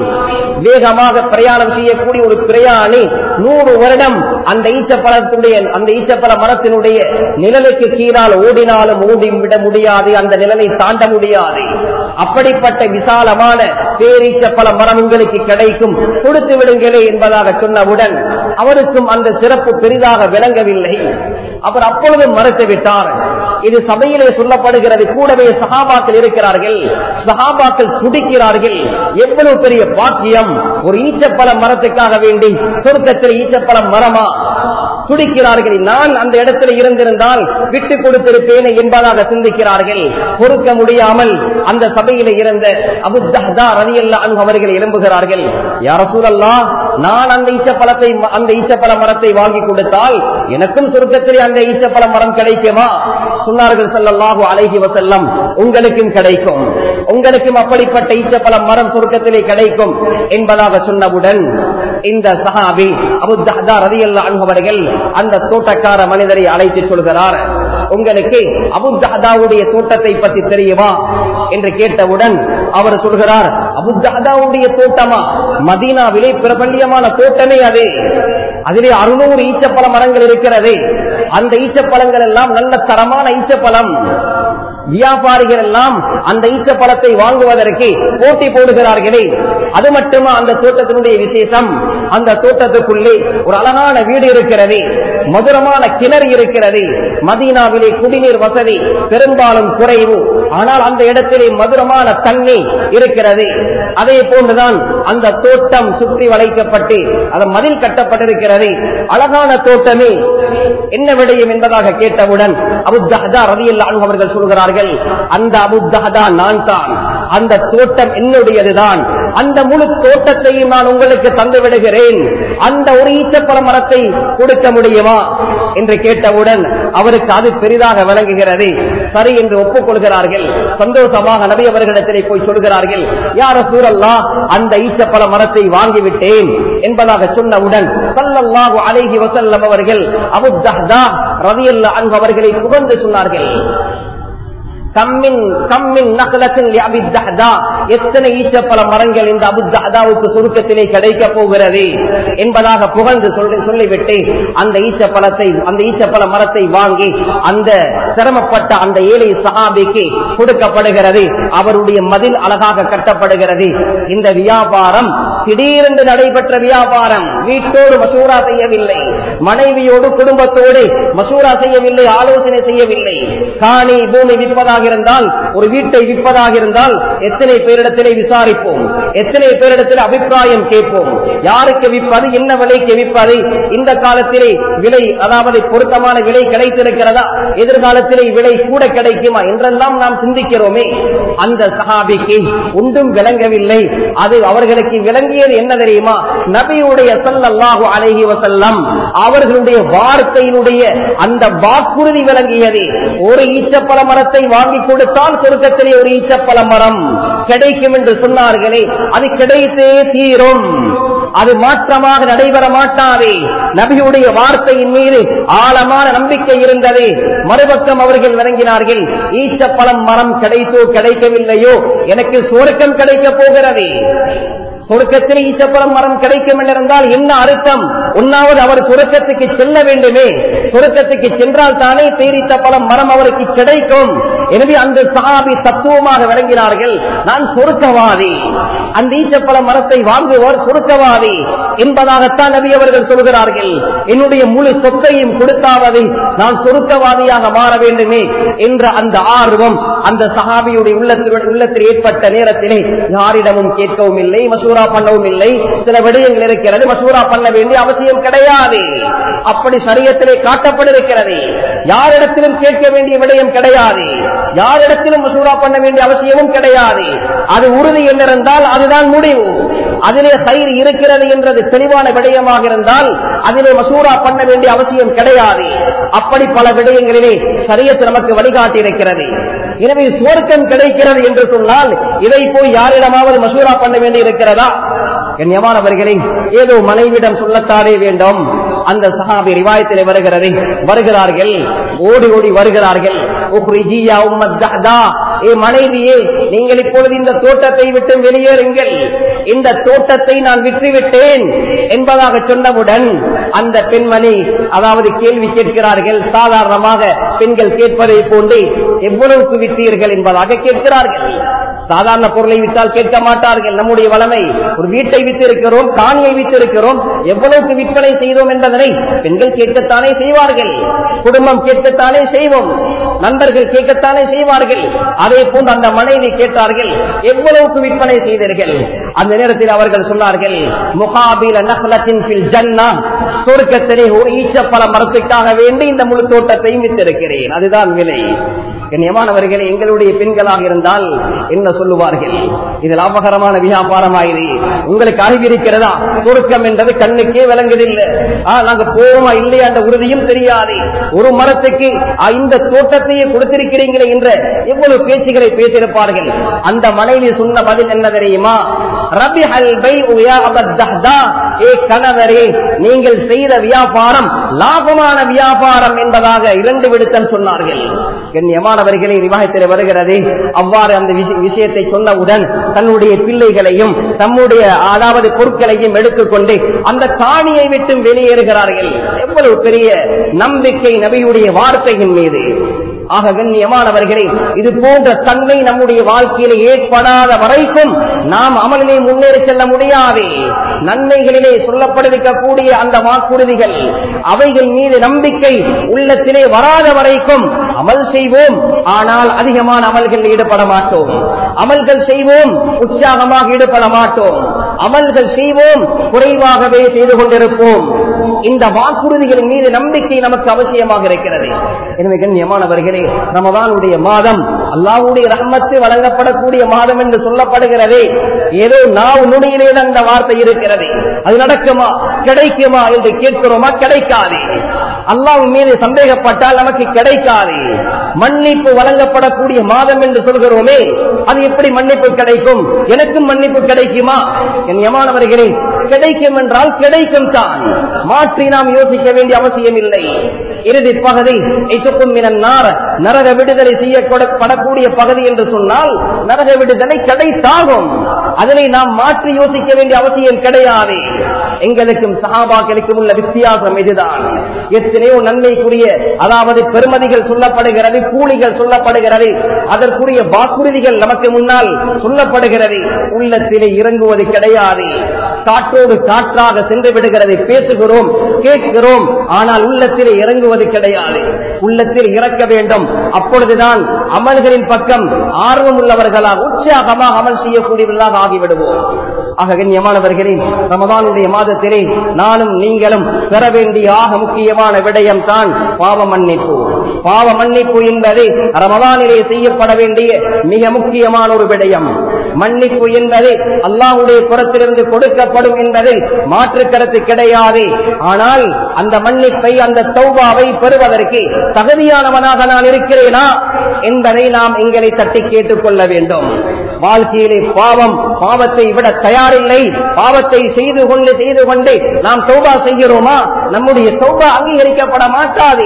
வேகமாக பிரயாணம் செய்யக்கூடிய ஒரு பிரயாணி நூறு வருடம் அந்த ஈச்சப்பழத்துடைய அந்த ஈச்சப்பழ மரத்தினுடைய நிழலுக்கு கீழால் ஓடினாலும் ஓடி விட முடியாது அந்த நிழலை தாண்ட முடியாது அப்படிப்பட்ட விசாலமான பேரீச்சப்பழ மரம் உங்களுக்கு கிடைக்கும் கொடுத்து விடுங்களே என்பதாக சொன்னவுடன் அவருக்கும் அந்த சிறப்பு பெரிதாக விளங்கவில்லை அவர் அப்பொழுது மறுத்து விட்டார் இது சபையிலே சொல்லப்படுகிறது கூடவே சகாபாக்கள் இருக்கிறார்கள் சகாபாக்கள் துடிக்கிறார்கள் எவ்வளவு பெரிய பாக்கியம் ஒரு ஈச்சப்பழ மரத்துக்காக வேண்டி சொர்க்கத்தில் ஈச்சப்பழ மரமா துடிக்கிறார்கள் நான் அந்த இடத்துல இருந்திருந்தால் விட்டு கொடுத்திருப்பேன் என்பதாக சிந்திக்கிறார்கள் பொறுக்க முடியாமல் அந்த சபையில இருந்த அபுத்தஹா ரலியல்லா அன்ஹு அவர்கள் எழும்புகிறார்கள் யார சூழல்லா நான் அந்த ஈச்சப்பழத்தை அந்த ஈச்சப்பழ மரத்தை வாங்கி கொடுத்தால் எனக்கும் சுருக்கத்திலே அந்த ஈச்சப்பழ மரம் கிடைக்குமா சொன்னார்கள் ஸல்லல்லாஹு அலைஹி வஸல்லம் உங்களுக்கும் கிடைக்கும் உங்களுக்கும் அப்படிப்பட்ட ஈச்சப்பழ மரம் சுருக்கத்திலே கிடைக்கும் என்பதாக சொன்னவுடன் இந்த சஹாபி அபுத்தஹா ரலியல்லா அன்ஹு அவர்கள் அந்த தோட்டக்கார மனிதரை அழைத்து சொல்கிறார் உங்களுக்கு அபுத்தஹாவுடைய தோட்டத்தை பற்றி தெரியுமா என்று கேட்டவுடன் அவர் சொல்கிறார் அபுத்தஹாவுடைய தோட்டமா மதீனாவிலே பிரபல்யமான தோட்டமே அது அதிலே அறுநூறு ஈச்சப்பழ மரங்கள் இருக்கிறது அந்த ஈச்சப்பழங்கள் எல்லாம் நல்ல தரமான ஈச்சப்பழம் வியாபாரிகள் எல்லாம் அந்த ஈச்சப்பழத்தை வாங்குவதற்கு போட்டி போடுகிறார்களே அது மட்டுமா அந்த தோட்டத்தினுடைய விசேஷம் அந்த தோட்டத்துக்குள்ளே ஒரு அழகான வீடு இருக்கிறது மதுரமான கிணறு இருக்கிறது மதீனாவிலே குடிநீர் வசதி பெரும்பாலும் குறைவு ஆனால் அந்த இடத்திலே மதுரமான தண்ணி இருக்கிறது அதே போன்றுதான் அந்த தோட்டம் சுற்றி வளைக்கப்பட்டு அது மதில் கட்டப்பட்டிருக்கிறது அழகான தோட்டமே என்ன விடயம் என்பதாக கேட்டவுடன் அபுத்தஹதா ரதியில் அவர்கள் சொல்கிறார்கள் அந்த அபுத்தஹதா நான் தான் அந்த தோட்டம் என்னுடையதுதான் அந்த முழு தோட்டத்தையும் நான் உங்களுக்கு தந்து விடுகிறேன் அந்த ஒரு ஈச்சப்பழ மரத்தை கொடுக்க முடியுமா என்று கேட்டவுடன் அவருக்கு அது பெரிதாக விளங்குகிறது சரி என்று ஒப்புக்கொள்கிறார்கள் சந்தோஷமாக நபி அவர்களிடத்திலே போய் சொல்கிறார்கள் யார சூழல்லா அந்த ஈச்சப்பழ மரத்தை வாங்கிவிட்டேன் என்பதாக சொன்னவுடன் சல்லல்லாஹு அலைஹி வசல்லம் அவர்கள் அபுத்தஹ்தா ரதியல்லா அன்ஹு அவர்களை புகழ்ந்து சொன்னார்கள் கம்மின் கம்மின் நகலத்தின் அபித்தஹதா எத்தனை ஈச்சப்பழ மரங்கள் இந்த அபுத்தஹதாவுக்கு சுருக்கத்திலே கிடைக்க போகிறது என்பதாக புகழ்ந்து சொல்லி சொல்லிவிட்டு அந்த ஈச்சப்பழத்தை அந்த ஈச்சப்பழ மரத்தை வாங்கி அந்த சிரமப்பட்ட அந்த ஏழை சஹாபிக்கு கொடுக்கப்படுகிறது அவருடைய மதில் அழகாக கட்டப்படுகிறது இந்த வியாபாரம் திடீரென்று நடைபெற்ற வியாபாரம் வீட்டோடு மசூரா செய்யவில்லை மனைவியோடு குடும்பத்தோடு மசூரா செய்யவில்லை ஆலோசனை செய்யவில்லை காணி பூமி விற்பதாக இருந்தால் ஒரு வீட்டை விற்பதாக இருந்தால் எத்தனை பேரிடத்திலே விசாரிப்போம் எத்தனை பேரிடத்தில் அபிப்பிராயம் கேட்போம் யாருக்கு விற்பது என்ன விலைக்கு விற்பது இந்த காலத்திலே விலை அதாவது பொருத்தமான விலை கிடைத்திருக்கிறதா எதிர்காலத்திலே விலை கூட கிடைக்குமா என்றெல்லாம் நாம் சிந்திக்கிறோமே அந்த சஹாபிக்கு ஒன்றும் விளங்கவில்லை அது அவர்களுக்கு விளங்கியது என்ன தெரியுமா நபியுடைய சல்லல்லாஹு அலைஹி வசல்லம் அவர்களுடைய வார்த்தையினுடைய அந்த வாக்குறுதி விளங்கியது ஒரு ஈச்சப்பழ மரத்தை வாங்கி கொடுத்தால் சொர்க்கத்திலே ஒரு ஈச்சப்பழ மரம் கிடைக்கும் என்று சொன்னார்களே அது கிடைத்தே தீரும் அது மாற்றமாக நடைபெற மாட்டாதே நபியுடைய வார்த்தையின் மீது ஆழமான நம்பிக்கை இருந்தது மறுபக்கம் அவர்கள் விளங்கினார்கள் ஈச்சப்பழம் மரம் கிடைத்தோ கிடைக்கவில்லையோ எனக்கு சுவர்க்கம் கிடைக்க போகிறது சொர்க்கத்தில் ஈச்சப்பழம் மரம் கிடைக்கும் என்றிருந்தால் என்ன அர்த்தம் ஒன்னாவது அவர் சுரக்கத்துக்கு செல்ல வேண்டுமே சுரக்கத்துக்கு சென்றால் தானே தேரித்த பழம் மரம் அவருக்கு கிடைக்கும் எனவே அந்த சஹாபி தத்துவமாக விளங்கினார்கள் நான் சொருக்கவாதி அந்த ஈச்சப்பழ மரத்தை வாங்குவோர் சொருக்கவாதி என்பதாகத்தான் நபி அவர்கள் சொல்கிறார்கள் என்னுடைய முழு சொத்தையும் கொடுத்தாவது நான் சொருக்கவாதியாக மாற வேண்டுமே என்ற அந்த ஆர்வம் அந்த சஹாபியுடைய உள்ளத்தில் உள்ளத்தில் ஏற்பட்ட நேரத்திலே யாரிடமும் கேட்கவும் இல்லை மசூரா பண்ணவும் இல்லை சில விடயங்கள் இருக்கிறது மசூரா பண்ண வேண்டிய அவசியம் கிடையாது அப்படி சரியத்திலே காட்டப்பட்டிருக்கிறது யாரிடத்திலும் கேட்க வேண்டிய விடயம் கிடையாது யாரிடத்திலும் மசூரா பண்ண வேண்டிய அவசியமும் கிடையாது அது உறுதி என்றிருந்தால் அதுதான் முடிவு அதிலே சைர் இருக்கிறது என்றது தெளிவான விடயமாக இருந்தால் அதிலே மசூரா பண்ண வேண்டிய அவசியம் கிடையாது அப்படி பல விடயங்களிலே சரியத்து நமக்கு வழிகாட்டி இருக்கிறது எனவே சுவர்க்கம் கிடைக்கிறது என்று சொன்னால் இதை போய் யாரிடமாவது மசூரா பண்ண வேண்டி இருக்கிறதா கண்ணியமானவர்களே ஏதோ மனைவிடம் சொல்லத்தானே வேண்டும் அந்த சஹாபி ரிவாயத்திலே வருகிறது வருகிறார்கள் ஓடி ஓடி வருகிறார்கள் உஹ்ரிஜியா உம்மத் தஹ்தா, ஏ மனைவியே நீங்கள் இப்பொழுது இந்த தோட்டத்தை விட்டு வெளியேறுங்கள் இந்த தோட்டத்தை நான் விற்றுவிட்டேன் என்பதாக சொன்னவுடன் அந்த பெண்மணி அதாவது கேள்வி கேட்கிறார்கள் சாதாரணமாக பெண்கள் கேட்பதை போன்று எவ்வளவுக்கு விட்டீர்கள் என்பதாக கேட்கிறார்கள் சாதாரண பொருளை விட்டால் கேட்க மாட்டார்கள் நம்முடைய வளமை ஒரு வீட்டை வித்திருக்கிறோம் காணியை வித்திருக்கிறோம் எவ்வளவுக்கு விற்பனை செய்தோம் என்பதனை பெண்கள் கேட்கத்தானே செய்வார்கள் குடும்பம் கேட்கத்தானே செய்வோம் நண்பர்கள் கேட்கத்தானே செய்வார்கள் அதே போன்று அந்த மனைவி கேட்டார்கள் எவ்வளவுக்கு விற்பனை செய்தீர்கள் அந்த நேரத்தில் அவர்கள் சொன்னார்கள் முகாபில நகலத்தின் பில் ஜன்னா சொர்க்கத்திலே ஒரு ஈச்சப்பழ மரத்துக்காக வேண்டி இந்த முழு தோட்டத்தையும் வித்திருக்கிறேன் அதுதான் விலை கண்ணியமானவர்களே எங்களுடைய பெண்களாக இருந்தால் என்ன சொல்லுவார்கள் இது லாபகரமான வியாபாரமாயிரு உங்களுக்கு அறிவிருக்கிறதா சுருக்கம் என்பது கண்ணுக்கே விளங்குதில்லை ஆ, நாங்க போவோமா இல்லையா என்ற உறுதியும் தெரியாது ஒரு மரத்துக்கு ஆ, இந்த தோட்டத்தையே கொடுத்திருக்கிறீங்களே என்ற எவ்வளவு பேச்சுகளை பேசியிருப்பார்கள் அந்த மனைவி சொன்ன பதில் என்ன தெரியுமா ரபி அல் பை ஏ கணவரே நீங்கள் செய்த வியாபாரம் லாபமான வியாபாரம் என்பதாக இரண்டு விடுத்தம் சொன்னார்கள் கண்ணியமானவர்களே ரிவாயத்தில் வருகிறது அவ்வாறு அந்த விஷ- விஷயத்தை சொன்னவுடன் தன்னுடைய பிள்ளைகளையும் தம்முடைய அதாவது பொருட்களையும் எடுத்துக்கொண்டு அந்த காணியை விட்டு வெளியேறுகிறார்கள் எவ்வளவு பெரிய நம்பிக்கை நபியுடைய வார்த்தையின் மீது ஆக கண்ணியமானவர்களே இது போன்ற தன்மை நம்முடைய வாழ்க்கையில ஏற்படாத வரைக்கும் நாம் அமலிலே முன்னேறி செல்ல முடியாது நன்மைகளிலே சொல்லப்படுவிக்கக்கூடிய அந்த வாக்குறுதிகள் அவைகள் மீது நம்பிக்கை உள்ளத்திலே வராத வரைக்கும் அமல் செய்வோம் ஆனால் அதிகமான அமல்கள் ஈடுபட மாட்டோம் அமல்கள் செய்வோம் உற்சாகமாக ஈடுபட மாட்டோம் அமல்கள் செய்வோம் குறைவாகவே செய்து கொண்டிருப்போம் இந்த வாக்குறுதிகளின் மீது நம்பிக்கை நமக்கு அவசியமாக இருக்கிறது எனவே கண்ணியமானவர்களே ரமதானுடைய மாதம் அல்லாஹ்வுடைய ரஹ்மத்து வழங்கப்படக்கூடிய மாதம் என்று சொல்லப்படுகிறது ஏதோ நாவு நுடியிலே அந்த வார்த்தை இருக்கிறது அது நடக்குமா கிடைக்குமா என்று கேட்கிறோமா கிடைக்காது அல்லாஹ் மீது சந்தேகப்பட்டால் நமக்கு கிடைக்காது மன்னிப்பு வழங்கப்படக்கூடிய மாதம் என்று சொல்கிறோமே அது எப்படி மன்னிப்பு கிடைக்கும் எனக்கும் மன்னிப்பு கிடைக்குமா என் யமானவர்களே கிடைக்கும் என்றால் கிடைக்கும் தான் மாற்றி நாம் யோசிக்க வேண்டிய அவசியம் இல்லை இறுதி பகுதி எய்துக்கும் மினன்னார் நரக விடுதலை செய்யப்படக்கூடிய பகுதி என்று சொன்னால் நரக விடுதலை கிடைத்தாகும் அதனை நாம் மாற்றி யோசிக்க வேண்டிய அவசியம் கிடையாது எங்களுக்கும் சகாபாக்களுக்கும் உள்ள வித்தியாசம் இதுதான் எத்தனையோ நன்மைக்குரிய அதாவது பெருமதிகள் சொல்லப்படுகிறது கூலிகள் சொல்லப்படுகிறது அதற்குரிய வாக்குறுதிகள் நமக்கு முன்னால் சொல்லப்படுகிறது உள்ளத்திலே இறங்குவது கிடையாது காற்றோடு காற்றாக சென்று விடுகிறது பேசுகிறோம் கேட்கிறோம் ஆனால் உள்ளத்திலே இறங்குவது கிடையாது உள்ளத்தில் இறக்க வேண்டும் அப்பொழுதுதான் அமல்களின் பக்கம் ஆர்வம் உள்ளவர்களாக உற்சாகமாக அமல் செய்யக்கூடியவர்களாக ஆகிவிடுவோம் ஆக கண்ணியமானவர்களே ரமதானுடைய மாதத்திலே நானும் நீங்களும் பெற வேண்டிய ஆக முக்கியமான விடயம் தான் பாவ மன்னிப்பு பாவ மன்னிப்பு என்பது ரமதானிலே செய்யப்பட வேண்டிய மிக முக்கியமான ஒரு விடயம் மன்னிப்பு என்பது அல்லாஹ்வுடைய புறத்திலிருந்து கொடுக்கப்படும் என்பதில் மாற்று கருத்து கிடையாது ஆனால் அந்த மன்னிப்பை அந்த தௌபாவை பெறுவதற்கு தகுதியானவனாக நான் இருக்கிறேனா என்பதை நாம் எங்களை தட்டி கேட்டுக் கொள்ள வேண்டும் வாழ்க்கையிலே பாவம் பாவத்தை விட தயாரில்லை பாவத்தை செய்து கொண்டு செய்து கொண்டு நாம் தௌபா செய்கிறோமா நம்முடைய தௌபா அங்கீகரிக்கப்பட மாட்டாது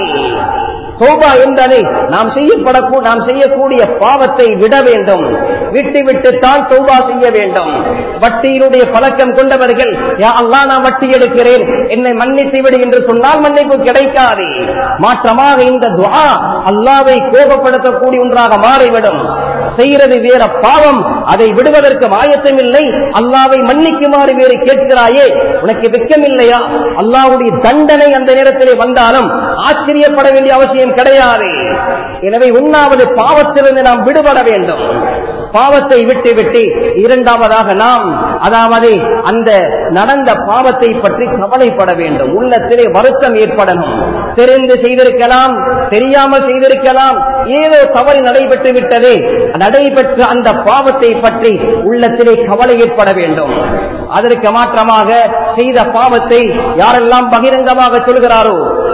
தௌபா என்பதை நாம் செய்யப்படக்கூ நாம் செய்யக்கூடிய பாவத்தை விட வேண்டும் விட்டு விட்டு தான் தௌபா செய்ய வேண்டும் வட்டியினுடைய பழக்கம் கொண்டவர்கள் யா அல்லாஹ் நான் வட்டி எடுக்கிறேன் என்னை மன்னித்து விடு என்று சொன்னால் மன்னிப்பு கிடைக்காது மாற்றமாக இந்த துஆ அல்லாவை கோபப்படுத்தக்கூடிய ஒன்றாக மாறிவிடும் செய்கிறது வேற பாவம் அதை விடுவதற்கு ஆயத்தம் இல்லை அல்லாவை மன்னிக்குமாறு வேறு கேட்கிறாயே உனக்கு வெக்கமில்லையா அல்லாவுடைய தண்டனை அந்த நேரத்திலே வந்தாலும் ஆச்சரியப்பட வேண்டிய அவசியம் கிடையாது எனவே உண்ணாவது பாவத்திலிருந்து நாம் விடுபட வேண்டும் பாவத்தை விட்டு விட்டு இரண்டாவதாக நாம் அதாவது அந்த நடந்த பாவத்தை பற்றி கவலைப்பட வேண்டும் உள்ளத்திலே வருத்தம் ஏற்படணும் தெரிந்து செய்திருக்கலாம் தெரியாமல் செய்திருக்கலாம் ஏதோ தவறு நடைபெற்று விட்டது நடைபெற்ற அந்த பாவத்தை பற்றி உள்ளத்திலே கவலை ஏற்பட வேண்டும் அதற்கு மாற்றமாக செய்த பாவத்தை யாரெல்லாம் பகிரங்கமாக சொல்கிறாரோ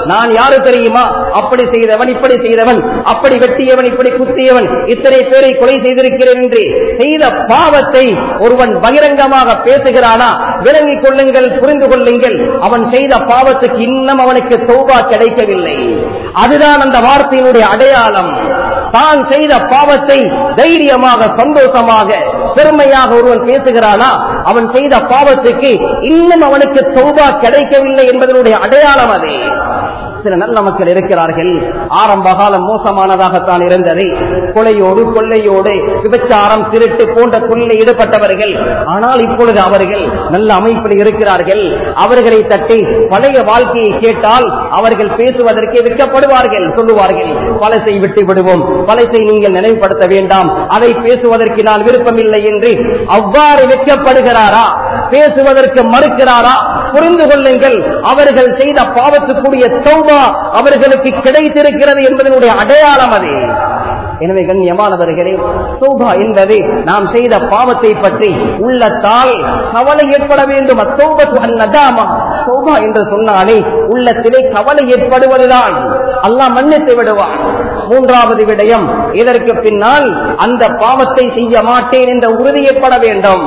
நான் யாரு தெரியுமா அப்படி செய்தவன் இப்படி செய்தவன் அப்படி வெட்டியவன் இப்படி குத்தியவன் இத்தனை பேரை கொலை செய்திருக்கிறேன் என்று செய்த பாவத்தை ஒருவன் பகிரங்கமாக பேசுகிறானா விளங்கிக் கொள்ளுங்கள் புரிந்து கொள்ளுங்கள் அவன் செய்த பாவத்துக்கு இன்னும் அவனுக்கு தௌபா கிடைக்கவில்லை அதுதான் அந்த வார்த்தையினுடைய அடையாளம் தான் செய்த பாவத்தை தைரியமாக சந்தோஷமாக பெருமையாக ஒருவன் பேசுகிறானா அவன் செய்த பாவத்துக்கு இன்னும் அவனுக்கு தௌபா கிடைக்கவில்லை என்பதனுடைய அடையாளம் அது சில நல்ல மக்கள் இருக்கிறார்கள் ஆரம்ப காலம் மோசமானதாகத்தான் இருந்தது கொலையோடு கொள்ளையோடு விபச்சாரம் திருட்டு போன்ற தொழிலில் ஈடுபட்டவர்கள் ஆனால் இப்பொழுது அவர்கள் நல்ல அமைப்பில் இருக்கிறார்கள் அவர்களை தட்டி பழைய வாழ்க்கையை கேட்டால் அவர்கள் பேசுவதற்கு வெட்கப்படுவார்கள் சொல்லுவார்கள் பழசை விட்டு விடுவோம் பழசை நீங்கள் நினைவுபடுத்த வேண்டாம் அதை பேசுவதற்கு நான் விருப்பமில்லை என்று அவ்வாறு வெட்கப்படுகிறாரா பேசுவதற்கு மறுக்கிறாரா புரிந்து கொள்ளுங்கள் அவர்கள் செய்த பாவத்துக்குரிய தௌபா அவர்களுக்கு கிடைத்திருக்கிறது என்பதனுடைய அடையாளம் அது எனவே கண்ணியமானவர்களே சௌபா என்பது நாம் செய்த பாவத்தை பற்றி உள்ளத்தால் கவலை ஏற்பட வேண்டும் அத்தௌபத்து அந்நதாமா சௌபா என்று சொன்னாலே உள்ளத்திலே கவலை ஏற்படுவதுதான் அல்லாஹ் மன்னித்து விடுவான் மூன்றாவது விடயம் இதற்கு பின்னால் அந்த பாவத்தை செய்ய மாட்டேன் என்ற உறுதி ஏற்பட வேண்டும்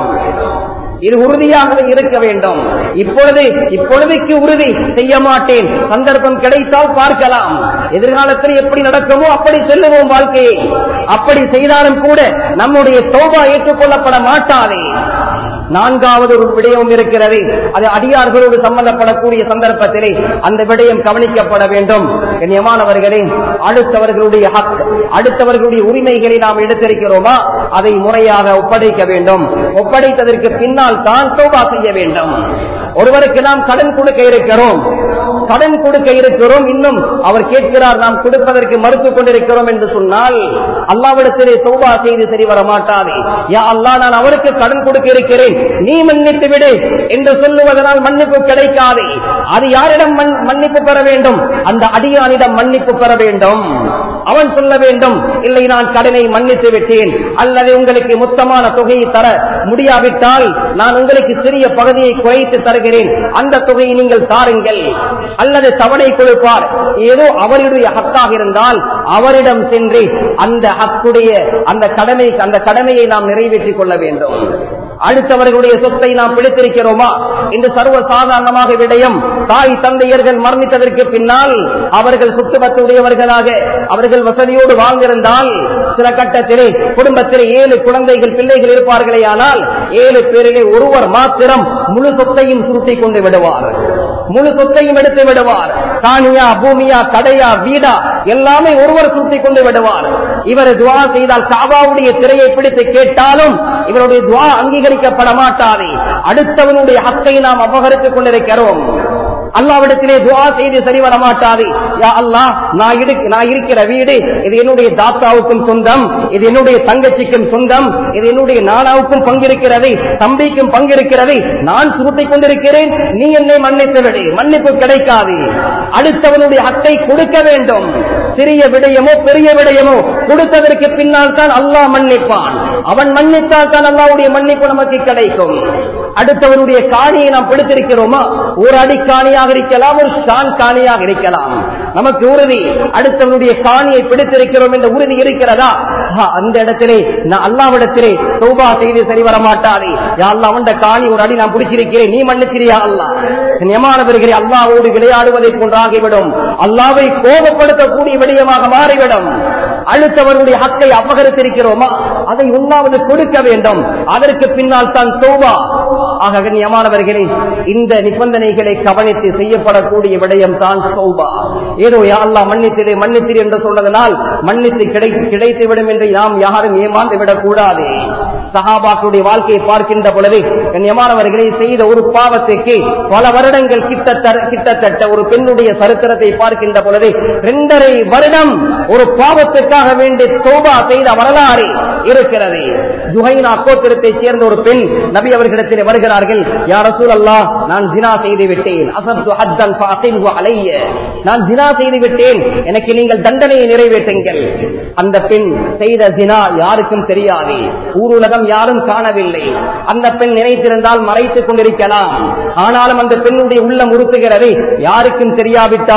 இது உறுதியாக இருக்க வேண்டும் இப்பொழுது இப்பொழுதைக்கு உறுதி செய்ய மாட்டேன் சந்தர்ப்பம் கிடைத்தால் பார்க்கலாம் எதிர்காலத்தில் எப்படி நடக்குமோ அப்படி செல்லுவோம் வாழ்க்கையை அப்படி செய்தாலும் கூட நம்முடைய தோபா ஏற்றுக்கொள்ளப்பட மாட்டாதே நான்காவது ஒரு விடயம் இருக்கிறது அது அடியார்களோடு சம்பந்தப்படக்கூடிய சந்தர்ப்பத்திலே அந்த விடயம் கவனிக்கப்பட வேண்டும் கண்ணியமானவர்களே அடுத்தவர்களுடைய ஹக் அடுத்தவர்களுடைய உரிமைகளை நாம் எடுத்திருக்கிறோமா அதை முறையாக ஒப்படைக்க வேண்டும் ஒப்படைத்ததற்கு பின்னால் தான் தோபா செய்ய வேண்டும் ஒருவருக்கு நாம் கடன் கொடுக்க இருக்கிறோம் கடன் கொடுக்க இருக்கிறோம் இன்னும் அவர் கேட்கிறார் நாம் கொடுப்பதற்கு மறுத்துக் கொண்டிருக்கிறோம் என்று சொன்னால் அல்லாவிடத்திலே சௌபா செய்து சரி வர மாட்டாதே யா அல்லா நான் அவருக்கு கடன் கொடுக்க இருக்கிறேன் நீ மன்னித்து விடு என்று சொல்லுவதனால் மன்னிப்பு கிடைக்காதே அது யாரிடம் மன்- மன்னிப்பு பெற வேண்டும் அந்த அடியானிடம் மன்னிப்பு பெற வேண்டும் அவன் சொல்ல வேண்டும் இல்லை நான் கடனை மன்னித்து விட்டேன் அல்லது உங்களுக்கு மொத்தமான தொகையை தர முடியாவிட்டால் நான் உங்களுக்கு சிறிய பகுதியை குறைத்து தருகிறேன் அந்த தொகையை நீங்கள் தாருங்கள் அல்லது தவணை கொடுப்பார் ஏதோ அவருடைய ஹக்காக இருந்தால் அவரிடம் சென்று அந்த ஹக்குடைய அந்த கடமை அந்த கடமையை நாம் நிறைவேற்றிக் கொள்ள வேண்டும் அடுத்தவர்களுடைய சொத்தை நாம் பிடித்திருக்கிறோமா இந்த சர்வ சாதாரணமாக விடயம் தாய் தந்தையர்கள் மரணித்ததற்கு பின்னால் அவர்கள் சொத்து உடையவர்களாக அவர்கள் வசதியோடு வாழ்ந்திருந்தால் சில கட்டத்திலே குடும்பத்திலே ஏழு குழந்தைகள் பிள்ளைகள் இருப்பார்களே ஆனால் ஏழு பேரிலே ஒருவர் மாத்திரம் முழு சொத்தையும் சுருட்டி கொண்டு விடுவார் முழு சொத்தையும் எடுத்து விடுவார் காணியா பூமியா கடையா வீடா எல்லாமே ஒருவர் சுருட்டி கொண்டு விடுவார் இவர் துவா செய்தால் காபாவுடைய திரையை பிடித்து கேட்டாலும் இவருடைய துவா அங்கீகரிக்கப்பட மாட்டாது அடுத்தவனுடைய ஹக்கை நாம் அபகரித்துக் கொண்டிருக்கிறோம் அல்லாவிடத்திலே துவா செய்து சரி வர மாட்டாது யா அல்லாஹ் நான் இரு- நான் இருக்கிற வீடு இது என்னுடைய தாத்தாவுக்கும் சொந்தம் இது என்னுடைய தங்கச்சிக்கும் சொந்தம் இது என்னுடைய நானாவுக்கும் பங்கிருக்கிறது தம்பிக்கும் பங்கிருக்கிறது நான் சுருட்டிக் கொண்டிருக்கிறேன் நீ என்னை மன்னித்து விடு மன்னிப்பு கிடைக்காது அடுத்தவனுடைய ஹக்கை கொடுக்க வேண்டும் சிறிய விடயமோ பெரிய விடயமோ கொடுத்ததற்கு பின்னால் தான் அல்லாஹ் மன்னிப்பான் அவன் மன்னித்தால் தான் அல்லாவுடைய மன்னிப்பு நமக்கு கிடைக்கும் அடுத்தவருடைய காணியை நாம் பிடித்திருக்கிறோமா ஒரு அடி காணியாக இருக்கலாம் ஒரு ஷான் காணியாக இருக்கலாம் நமக்கு உறுதி அடுத்தவனுடைய காணியை பிடித்திருக்கிறோம் என்ற உறுதி இருக்கிறதா ஆ, அந்த இடத்திலே நான் அல்லாவிடத்திலே சௌபா செய்து சரி வர மாட்டாதே யா அல்லாஹ் அவன் காணி ஒரு அடி நான் பிடிச்சிருக்கிறேன் நீ மன்னிச்சிரியா அல்லாஹ் நியமானவர்களே அல்லாவோடு விளையாடுவதை போன்றாகிவிடும் அல்லாவை கோபப்படுத்தக்கூடிய விடயமாக மாறிவிடும் அடுத்தவருடைய ஹக்கை அபகரித்திருக்கிறோமா அதை உண்ணாவது கொடுக்க வேண்டும் அதற்கு பின்னால் தான் தௌபா ஆக கண்ணியமானவர்களே இந்த நிபந்தனைகளை கவனித்து செய்யப்படக்கூடிய விடயம் தான் தௌபா ஏதோ யா அல்லாஹ் மன்னித்திரு மன்னித்திரு என்று சொன்னதனால் மன்னித்து கிடை கிடைத்துவிடும் என்று நாம் யாரும் ஏமாந்து விடக்கூடாது சஹாபாக்களுடைய வாழ்க்கையை பார்க்கின்ற பொழுது கண்ணியமானவர்களை செய்த ஒரு பாவத்துக்கு பல வருடங்கள் கிட்டத்தட்ட கிட்டத்தட்ட ஒரு பெண்ணுடைய சரித்திரத்தை பார்க்கின்ற பொழுது இரண்டரை வருடம் ஒரு பாவத்துக்காக வேண்டி தோபா செய்த வரலாறு இருக்கிறது ஜுஹைனா கோத்திரத்தை சேர்ந்த ஒரு பெண் நபி அவர்களிடத்தில் வருகிறார்கள் யார் ரசூல் நான் ஜினா செய்து விட்டேன் அசப்து ஹத்தன் ஃபஅகிம்ஹு அலைய நான் ஜினா செய்து விட்டேன் எனக்கு நீங்கள் தண்டனையை நிறைவேற்றுங்கள் அந்த பெண் செய்த ஜினா யாருக்கும் தெரியாது ஊருலகம் யாரும் காணவில்லை அந்த பெண் நினைத்திருந்தால் மறைத்துக் கொண்டிருக்கலாம் ஆனாலும் அந்த பெண்ணுடைய உள்ளம் உறுத்துகிறது யாருக்கும் தெரியாவிட்டாலும்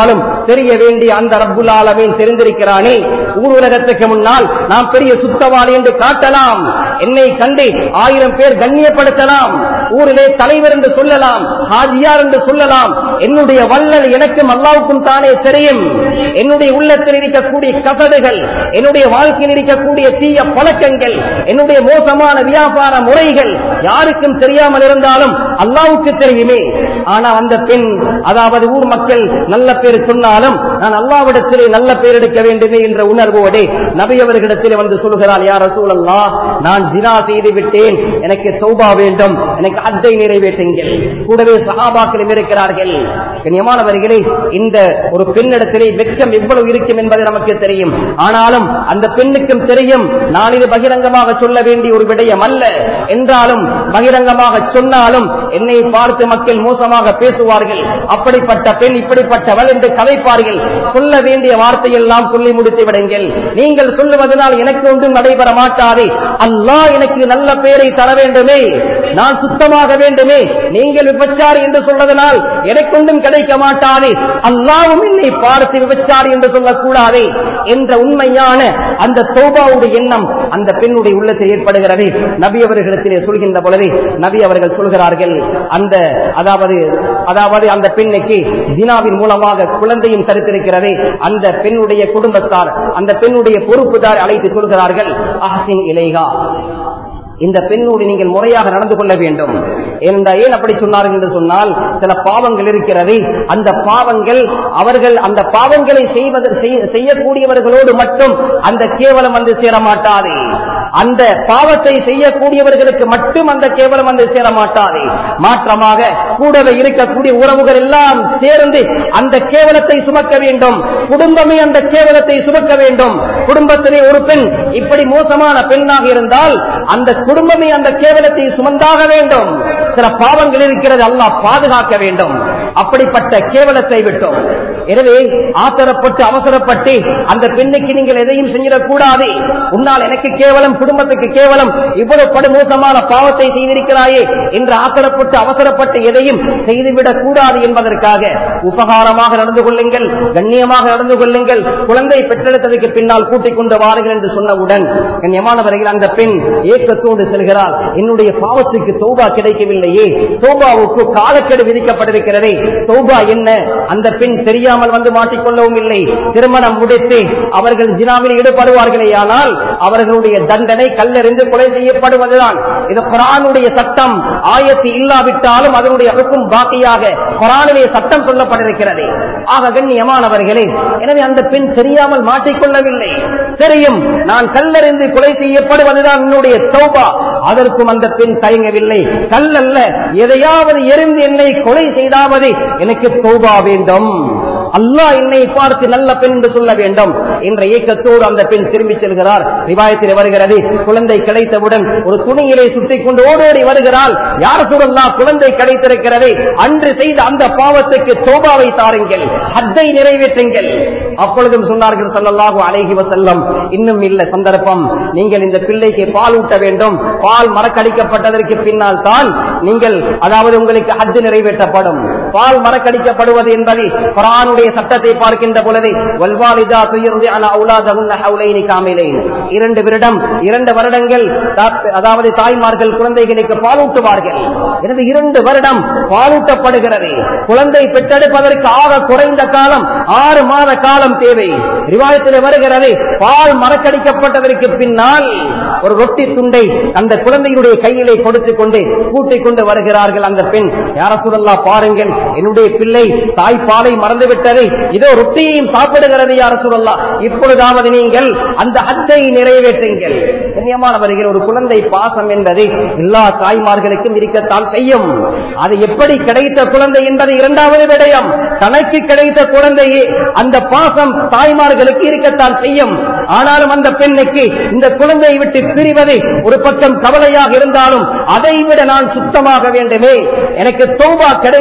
தெரிய வேண்டிய அந்த ரப்புல் ஆலமீன் தெரிந்திருக்கிறானே ஊர் உலகத்துக்கு முன்னால் நாம் பெரிய சுத்தவாளி என்று காட்டலாம் என்னை கண்டு ஆயிரம் பேர் கண்ணியப்படுத்தலாம் ஊரிலே தலைவர் என்று சொல்லலாம் ஹாஜியார் என்று சொல்லலாம் என்னுடைய வல்லல் எனக்கும் அல்லாவுக்கும் தானே தெரியும் என்னுடைய உள்ளத்தில் இருக்கக்கூடிய கசடுகள் என்னுடைய வாழ்க்கையில் இருக்கக்கூடிய தீய பழக்கங்கள் என்னுடைய மோசமான வியாபார முறைகள் யாருக்கும் தெரியாமல் இருந்தாலும் அல்லாவுக்கு தெரியுமே ஆனா அந்த பெண் அதாவது ஊர் மக்கள் நல்ல பேர் சொன்னாலும் நான் அல்லாவிடத்திலே நல்ல பேர் எடுக்க வேண்டுமே என்ற உணர்வோடு நபி அவர்களிடத்திலே வந்து சொல்கிறாள் யார் சூழல்லா நான் ஜினா செய்து விட்டேன் எனக்கு தௌபா வேண்டும் எனக்கு அத்தை நிறைவேற்றுங்கள் கூடவே சகாபாக்களும் இருக்கிறார்கள் கண்ணியமானவர்களே இந்த ஒரு பெண்ணிடத்திலே வெட்கம் எவ்வளவு இருக்கும் என்பது நமக்கு தெரியும் ஆனாலும் அந்த பெண்ணுக்கும் தெரியும் நான் இது பகிரங்கமாக சொல்ல வேண்டிய ஒரு விடயம் அல்ல என்றாலும் பகிரங்கமாக சொன்னாலும் என்னை பார்த்து மக்கள் மோசமாக பேசுவார்கள் அப்படிப்பட்ட பெண் இப்படிப்பட்டவள் என்று கதைப்பார்கள் சொல்ல வேண்டிய வார்த்தையெல்லாம் சொல்லி முடித்து விடுங்கள் நீங்கள் சொல்லுவதனால் எனக்கு ஒன்றும் நடைபெற மாட்டாதே அல்லாஹ் எனக்கு நல்ல பெயரை தர வேண்டுமே நான் சுத்தமாக வேண்டுமே நீங்கள் விபச்சாரி என்று சொல்வதனால் எனக்கு ஒன்றும் கிடைக்க மாட்டாதே அல்லாவும் என்னை பார்த்து விபச்சாரி என்று சொல்லக்கூடாதே என்ற உண்மையான அந்த தோபாவுடைய எண்ணம் அந்த பெண்ணுடைய உள்ளத்தில் ஏற்படுகிறது நபி அவர்களிடத்திலே சொல்கின்ற பொழுது நபி அவர்கள் சொல்கிறார்கள் அந்த அதாவது அதாவது அந்த பெண்ணுக்கு தினாவின் மூலமாக குழந்தையும் தடுத்திருக்கிறது அந்த பெண்ணுடைய குடும்பத்தார் அந்த பெண்ணுடைய பொறுப்புதார் அழைத்து சொல்கிறார்கள் அஹசின் இலேகா இந்த பெண்ணோடு நீங்கள் முறையாக நடந்து கொள்ள வேண்டும் ஏனென்றால் ஏன் அப்படி சொன்னார்கள் என்று சொன்னால் சில பாவங்கள் இருக்கிறது அந்த பாவங்கள் அவர்கள் அந்த பாவங்களை செய்வது செய்ய- செய்யக்கூடியவர்களோடு மட்டும் அந்த கேவலம் வந்து சேர மாட்டாது அந்த பாவத்தை செய்யக்கூடியவர்களுக்கு மட்டும் அந்த கேவலம் வந்து சேர மாட்டாது மாற்றமாக கூடவே இருக்கக்கூடிய உறவுகள் எல்லாம் சேர்ந்து அந்த கேவலத்தை சுமக்க வேண்டும் குடும்பமே அந்த கேவலத்தை சுமக்க வேண்டும் குடும்பத்திலே ஒரு பெண் இப்படி மோசமான பெண்ணாக இருந்தால் அந்த குடும்பமே அந்த கேவலத்தை சுமந்தாக வேண்டும் சில பாவங்கள் இருக்கிறது அல்லாஹ் பாதுகாக்க வேண்டும் அப்படிப்பட்ட கேவலத்தை விட்டோம் எனவே ஆத்திரப்பட்டு அவசரப்பட்டு அந்த பெண்ணுக்கு நீங்கள் எதையும் செஞ்சிடக்கூடாது உன்னால் எனக்கு கேவலம் குடும்பத்துக்கு கேவலம் இவ்வளவு படுமோசமான பாவத்தை செய்திருக்கிறாயே என்று ஆத்திரப்பட்டு அவசரப்பட்டு எதையும் செய்துவிடக் கூடாது என்பதற்காக உபகாரமாக நடந்து கொள்ளுங்கள் கண்ணியமாக நடந்து கொள்ளுங்கள் குழந்தை பெற்றெடுத்ததுக்கு பின்னால் கூட்டிக் கொண்டு வாருங்கள் என்று சொன்னவுடன் கண்ணியமானவர்கள் அந்த பெண் ஏக்கத்தோடு செல்கிறார் என்னுடைய பாவத்துக்கு தௌபா கிடைக்கவில்லையே தௌபாவுக்கு காலக்கெடு விதிக்கப்பட்டிருக்கிறதே தௌபா என்ன அந்த பெண் தெரியாமல் வந்து மாட்டிக்கொள்ளவும் இல்லை திருமணம் முடித்து அவர்கள் ஜினாவில் ஈடுபடுவார்களே ஆனால் அவர்களுடைய தண்டனை கல்லெறிந்து கொலை செய்யப்படுவதுதான் இது குரானுடைய சட்டம் ஆயத்து இல்லாவிட்டாலும் அதனுடைய அழுக்கும் பாக்கியாக குரானிலே சட்டம் சொல்லப்பட்டிருக்கிறது ஆக கண்ணியமானவர்களே எனவே அந்த பெண் தெரியாமல் மாட்டிக்கொள்ளவில்லை தெரியும் நான் கல்லறிந்து கொலை செய்யப்படுவதுதான் என்னுடைய தௌபா அதற்கும் அந்த பெண் தயங்கவில்லை கல்லல்ல எதையாவது எரிந்து என்னை கொலை செய்தாவது எனக்கு தௌபா வேண்டும் அல்லாஹ் என்னை பார்த்து நல்ல பெண் என்று சொல்ல வேண்டும் என்ற ஏக்கத்தோடு அந்த பெண் திரும்பி செல்கிறார் ரிவாயத்தில் வருகிறது குழந்தை கிடைத்தவுடன் ஒரு துணியிலே சுட்டிக் கொண்டு ஓடோடி வருகிறாள் யார் சொல்லலாம் குழந்தை கிடைத்திருக்கிறது அன்று செய்த அந்த பாவத்துக்கு தோபாவை தாருங்கள் ஹத்தை நிறைவேற்றுங்கள் அப்பொழுதும் சொன்னார்கள் சல்லல்லாஹு அலைஹி வஸல்லம் இன்னும் இல்ல சந்தர்ப்பம் நீங்கள் இந்த பிள்ளைக்கு பால் ஊட்ட வேண்டும் பால் மறக்கடிக்கப்பட்டதற்கு பின்னால் தான் நீங்கள் அதாவது உங்களுக்கு ஹஜ் நிறைவேற்றப்படும் பால் மறக்கடிக்கப்படுவது என்பது குரானுடைய சட்டத்தை பார்க்கின்ற பொழுது வல்வாலிதா துயர்ந்து அன அவுலாதகுன்ன ஹவுலைனி காமிலைன் இரண்டு வருடம் இரண்டு வருடங்கள் தா- அதாவது தாய்மார்கள் குழந்தைகளுக்கு பாலூட்டுவார்கள் எனவே இரண்டு வருடம் பாலூட்டப்படுகிறது குழந்தை பெற்றெடுப்பதற்கு ஆக குறைந்த காலம் ஆறு மாத காலம் தேவை ரிவாயத்தில் வருகிறது பால் மறக்கடிக்கப்பட்டதற்கு பின்னால் ஒரு ரொட்டி துண்டை அந்த குழந்தையுடைய கையிலே கொடுத்துக் கொண்டு கூட்டிக் கொண்டு வருகிறார்கள் அந்த பெண் யார சொல்லலா பாருங்கள் என்னுடைய பிள்ளை தாய் பாலை மறந்துவிட்டது இதோ ரொட்டியையும் சாப்பிடுகிறது யார சொல்லலா இப்பொழுதாவது நீங்கள் அந்த அத்தை நிறைவேற்றுங்கள் கண்ணியமானவர்கள் ஒரு குழந்தை பாசம் என்பது எல்லா தாய்மார்களுக்கும் இருக்கத்தான் செய்யும் அது எப்படி கிடைத்த குழந்தை என்பது இரண்டாவது விடயம் தனக்கு கிடைத்த குழந்தையே அந்த பாசம் தாய்மார்களுக்கு இருக்கத்தான் செய்யும் ஆனாலும் அந்த பெண்ணுக்கு இந்த குழந்தையை விட்டு பிரிவது ஒரு பக்கம் கவலையாக இருந்தாலும் அதை விட நான் சுத்தமாக வேண்டுமே எனக்கு தௌபா கிடைக்க வேண்டுமே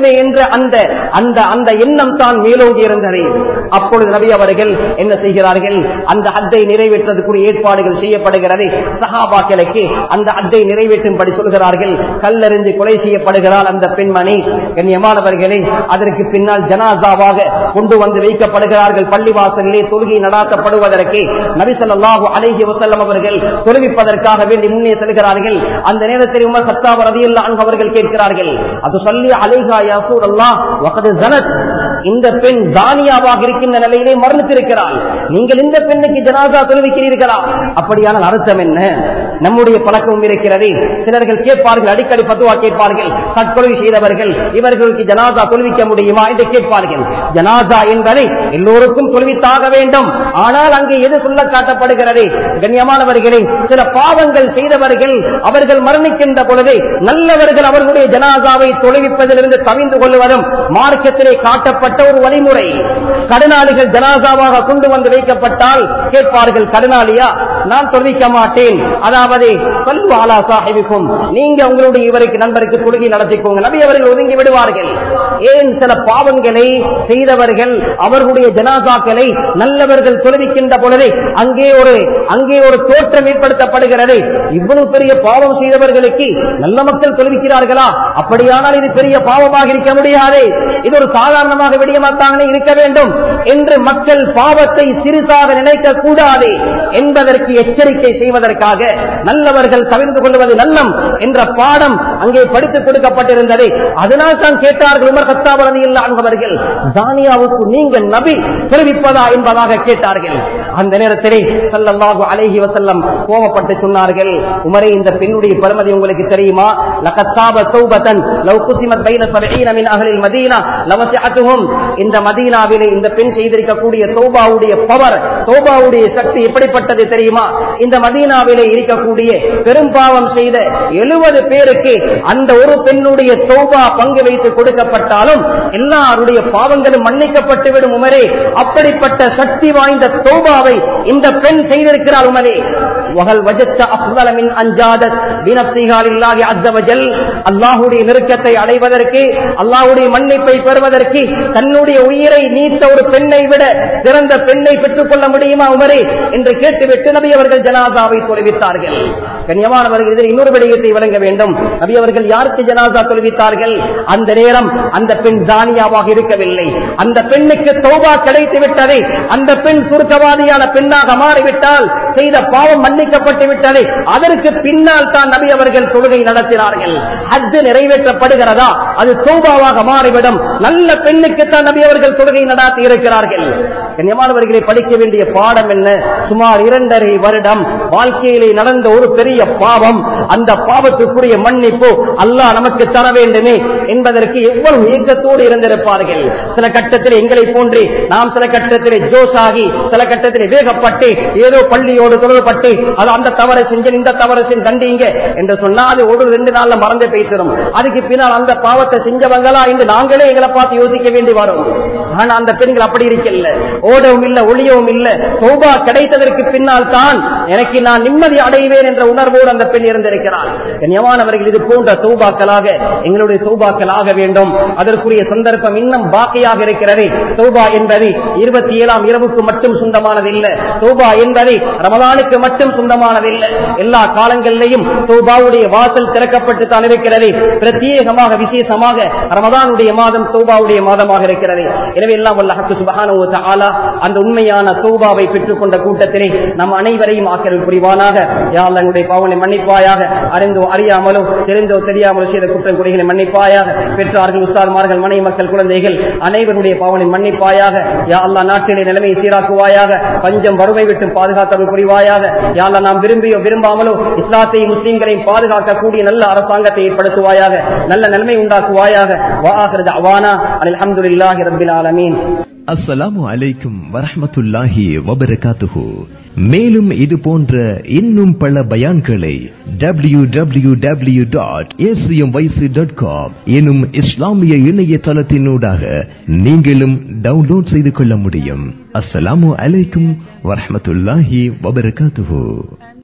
வேண்டுமே என்ற அந்த அந்த அந்த எண்ணம் தான் மேலோங்கி இருந்தது அப்பொழுது நபி அவர்கள் என்ன செய்கிறார்கள் அந்த ஹத்தை நிறைவேற்றதுக்குரிய ஏற்பாடுகள் செய்யப்படுகிறது சஹாபாக்களுக்கு அந்த ஹத்தை நிறைவேற்றும்படி சொல்கிறார்கள் கல்லறிஞ்சு கொலை செய்யப்படுகிறாள் அந்த பெண்மணி கண்ணியமானவர்களே அதற்கு பின்னால் ஜனாசாவாக கொண்டு வந்து வைக்கப்படுகிறார்கள் பள்ளிவாசலிலே தொழுகை நடாத்தப்படுவதற்கு நபிசல்லாஹு அலைஹி வசல்லம் அவர்கள் தொழுவிப்பதற்காக வேண்டி முன்னே செல்கிறார்கள் அந்த நேரத்தில் உமர் சத்தாப் ரதியுல்லா அவர்கள் கேட்கிறார்கள் அது சொல்லி அலைஹா யாசூர் அல்லாஹ் வகது ஜனத் இந்த பெண் தானியாவாக இருக்கின்ற நிலையிலே மரணித்திருக்கிறாள் நீங்கள் இந்த பெண்ணுக்கு ஜனாதா தொழுவிக்கிறீர்களா அப்படியானால் அர்த்தம் என்ன நம்முடைய பழக்கம் இருக்கிறது சிலர்கள் கேட்பார்கள் அடிக்கடி பத்துவா கேட்பார்கள் தற்கொலை செய்தவர்கள் இவர்களுக்கு ஜனாதா தொழுவிக்க முடியுமா என்று கேட்பார்கள் ஜனாதா என்பதை எல்லோருக்கும் தொழுவித்தாக வேண்டும் ஆனால் அங்கே எது சொல்ல காட்டப்படுகிறது கண்ணியமானவர்களே சில பாவங்கள் செய்தவர்கள் அவர்கள் மரணிக்கின்ற பொழுது நல்லவர்கள் அவர்களுடைய ஜனாதாவை தொழுவிப்பதிலிருந்து தவிந்து கொள்வதும் மார்க்கத்திலே காட்டப்பட்ட ஒரு வழிமுறை கடனாளிகள் ஜனாதாவாக கொண்டு வந்து வைக்கப்பட்டால் கேட்பார்கள் கடனாளியா நான் தொழுவிக்க மாட்டேன் அதாவது பல்வு ஆலா சாஹிபிக்கும் நீங்க உங்களுடைய இவருக்கு நண்பருக்கு தொழுகை நடத்திக்கோங்க நபி அவர்கள் ஒதுங்கி விடுவார்கள் ஏன் சில பாவங்களை செய்தவர்கள் அவர்களுடைய ஜனாதாக்களை நல்லவர்கள் தொழுவிக்கின்ற பொழுது அங்கே ஒரு அங்கே ஒரு தோற்றம் ஏற்படுத்தப்படுகிறது இவ்வளவு பெரிய பாவம் செய்தவர்களுக்கு நல்ல மக்கள் தொழுவிக்கிறார்களா அப்படியானால் இது பெரிய பாவமாக இருக்க முடியாது இது ஒரு சாதாரணமாக விடியமாத்தாங்களே இருக்க வேண்டும் என்று மக்கள் பாவத்தை சிறிதாக நினைக்க கூடாது என்பதற்கு எச்சரிக்கை செய்வதற்காக நல்லவர்கள் தவிர்த்து கொள்வது நல்லம் என்ற பாடம் அங்கே படித்துக் கொடுக்கப்பட்டிருந்தது அதனால் தான் கேட்டார்கள் உமர் கத்தாபரதி அவர்கள் தானியாவுக்கு நீங்கள் நபி தெரிவிப்பதா என்பதாக கேட்டார்கள் அந்த நேரத்திலே சல்லல்லாஹு அலைஹி வசல்லம் கோபப்பட்டு சொன்னார்கள் உமரே இந்த பெண்ணுடைய பெருமதி உங்களுக்கு தெரியுமா லகத்தாப தௌபதன் லவ் குசிமத் பைன சபீன மின் அஹ்லில் மதீனா லவசிஅத்துஹும் இந்த மதீனாவிலே இந்த பெண் செய்திருக்கக்கூடிய தௌபாவுடைய பவர் தௌபாவுடைய சக்தி எப்படிப்பட்டது தெரியுமா இந்த மதீனாவிலே இருக்கக்கூடிய பெரும்பாவம் செய்த எழுபது பேருக்கு அந்த ஒரு பெண்ணுடைய தௌபா பங்கு வைத்து கொடுக்கப்பட்டாலும் எல்லாருடைய பாவங்களும் மன்னிக்கப்பட்டு விடும் உமரே அப்படிப்பட்ட சக்தி வாய்ந்த தௌபாவை இந்த பெண் செய்திருக்கிறார் உமரே வகல் வஜத்த அப்தலமின் அஞ்சாதத் பினப்திகாலில்லாஹி அஸ்ஸவஜல் அல்லாஹ்வுடைய நெருக்கத்தை அடைவதற்கு அல்லாஹ்வுடைய மன்னிப்பை பெறுவதற்கு தன்னுடைய உயிரை நீத்த ஒரு பெண்ணை விட சிறந்த பெண்ணை பெற்றுக் கொள்ள முடியுமா உமரே என்று கேட்டுவிட்டு நபி அவர்கள் ஜனாசாவை தொழுவித்தார்கள் கண்ணியமானவர்கள் இதில் இன்னொரு விடயத்தை வழங்க வேண்டும் நபி அவர்கள் யாருக்கு ஜனாசா தொழுவித்தார்கள் அந்த நேரம் அந்த பெண் தானியாவாக இருக்கவில்லை அந்த பெண்ணுக்கு தௌபா கிடைத்து விட்டது அந்த பெண் சுருக்கவாதியான பெண்ணாக மாறிவிட்டால் செய்த பாவம் மன்னிக்கப்பட்டு விட்டது அதற்கு பின்னால் தான் நபி அவர்கள் தொழுகை நடத்தினார்கள் ஹஜ் நிறைவேற்றப்படுகிறதா அது தௌபாவாக மாறிவிடும் நல்ல பெண்ணுக்கு தான் நபி அவர்கள் தொழுகை நடாத்தி இருக்கிறார்கள் கண்ணியமானவர்களை படிக்க வேண்டிய பாடம் என்ன சுமார் இரண்டரை வருடம் வாழ்க்கையிலே நடந்த ஒரு பெரிய பாவம் அந்த பாவத்துக்குரிய மன்னிப்பு அல்லாஹ் நமக்கு தர வேண்டுமே என்பதற்கு எவ்வளவு இயக்கத்தோடு இருந்திருப்பார்கள் சில கட்டத்தில் எங்களை போன்று நாம் சில கட்டத்திலே ஜோஸாகி சில கட்டத்திலே வேகப்பட்டு ஏதோ பள்ளியோடு தொடர்பட்டு அது அந்த தவறை செஞ்சு இந்த தவறை செஞ்சு தண்டிங்க என்று சொன்னா அது ஒரு ரெண்டு நாள்ல மறந்து பேசிடும் அதுக்கு பின்னால் அந்த பாவத்தை செஞ்சவங்களா என்று நாங்களே எங்களை பார்த்து யோசிக்க வேண்டி வரும் ஆனா அந்த பெண்கள் அப்படி இருக்கல ஓடவும் இல்ல ஒளியவும் இல்ல சௌபா கிடைத்ததற்கு பின்னால் தான் எனக்கு நான் நிம்மதி அடைவேன் என்ற உணர்வோடு அந்த பெண் இருந்திருக்கிறார் கண்ணியமானவர்கள் இது போன்ற சௌபாக்களாக எங்களுடைய சௌபாக்களாக வேண்டும் அதற்குரிய சந்தர்ப்பம் இன்னும் பாக்கியாக இருக்கிறது சௌபா என்பது இருபத்தி ஏழாம் இரவுக்கு மட்டும் சொந்தமானதில்லை சௌபா என்பது ரமலானுக்கு மட்டும் சொந்தமானதில்லை எல்லா காலங்களிலேயும் சௌபாவுடைய வாசல் திறக்கப்பட்டு தான் இருக்கிறது பிரத்யேகமாக விசேஷமாக ரமதானுடைய மாதம் சௌபாவுடைய மாதமாக இருக்கிறது எனவே எல்லாம் வல்ல ஹக்கு சுபஹானஹு வ தஆலா அந்த உண்மையான சௌபாவை பெற்றுக்கொண்ட கூட்டத்திலே நம் அனைவரையும் ஆக்கிரல் புரிவானாக யா அல்லாஹ் எங்களுடைய பாவனை மன்னிப்பாயாக அறிந்தோ அறியாமலோ தெரிந்தோ தெரியாமலோ செய்த குற்றம் குறைகளை மன்னிப்பாயாக பெற்றார்கள் உஸ்தார்மார்கள் மனை மக்கள் குழந்தைகள் அனைவருடைய பாவனை மன்னிப்பாயாக யா அல்லாஹ் நாட்டிலே நிலைமையை சீராக்குவாயாக பஞ்சம் வறுமை விட்டு பாதுகாத்தல் புரிவாயாக யா அல்லாஹ் நாம் விரும்பியோ விரும்பாமலோ இஸ்லாத்தையும் முஸ்லீம்களையும் பாதுகாக்கக்கூடிய நல்ல அரசாங்கத்தை ஏற்படுத்துவாயாக நல்ல நிலைமை உண்டாக்குவாயாக வாஹிர் தஅவானா அல்ஹம்துலில்லாஹி ரப்பில் ஆலமீன் அஸ்ஸலாமு அலைக்கும் வரஹ்மத்துல்லாஹி வபரகாத்துஹு மேலும் இது போன்ற இன்னும் பல பயான்களை W W W dot dot com எனும் இஸ்லாமிய இணையதளத்தினூடாக நீங்களும் டவுன்லோட் செய்து கொள்ள முடியும் அஸ்ஸலாமு அலைக்கும் வரஹ்மத்துல்லாஹி வபரகாத்துஹு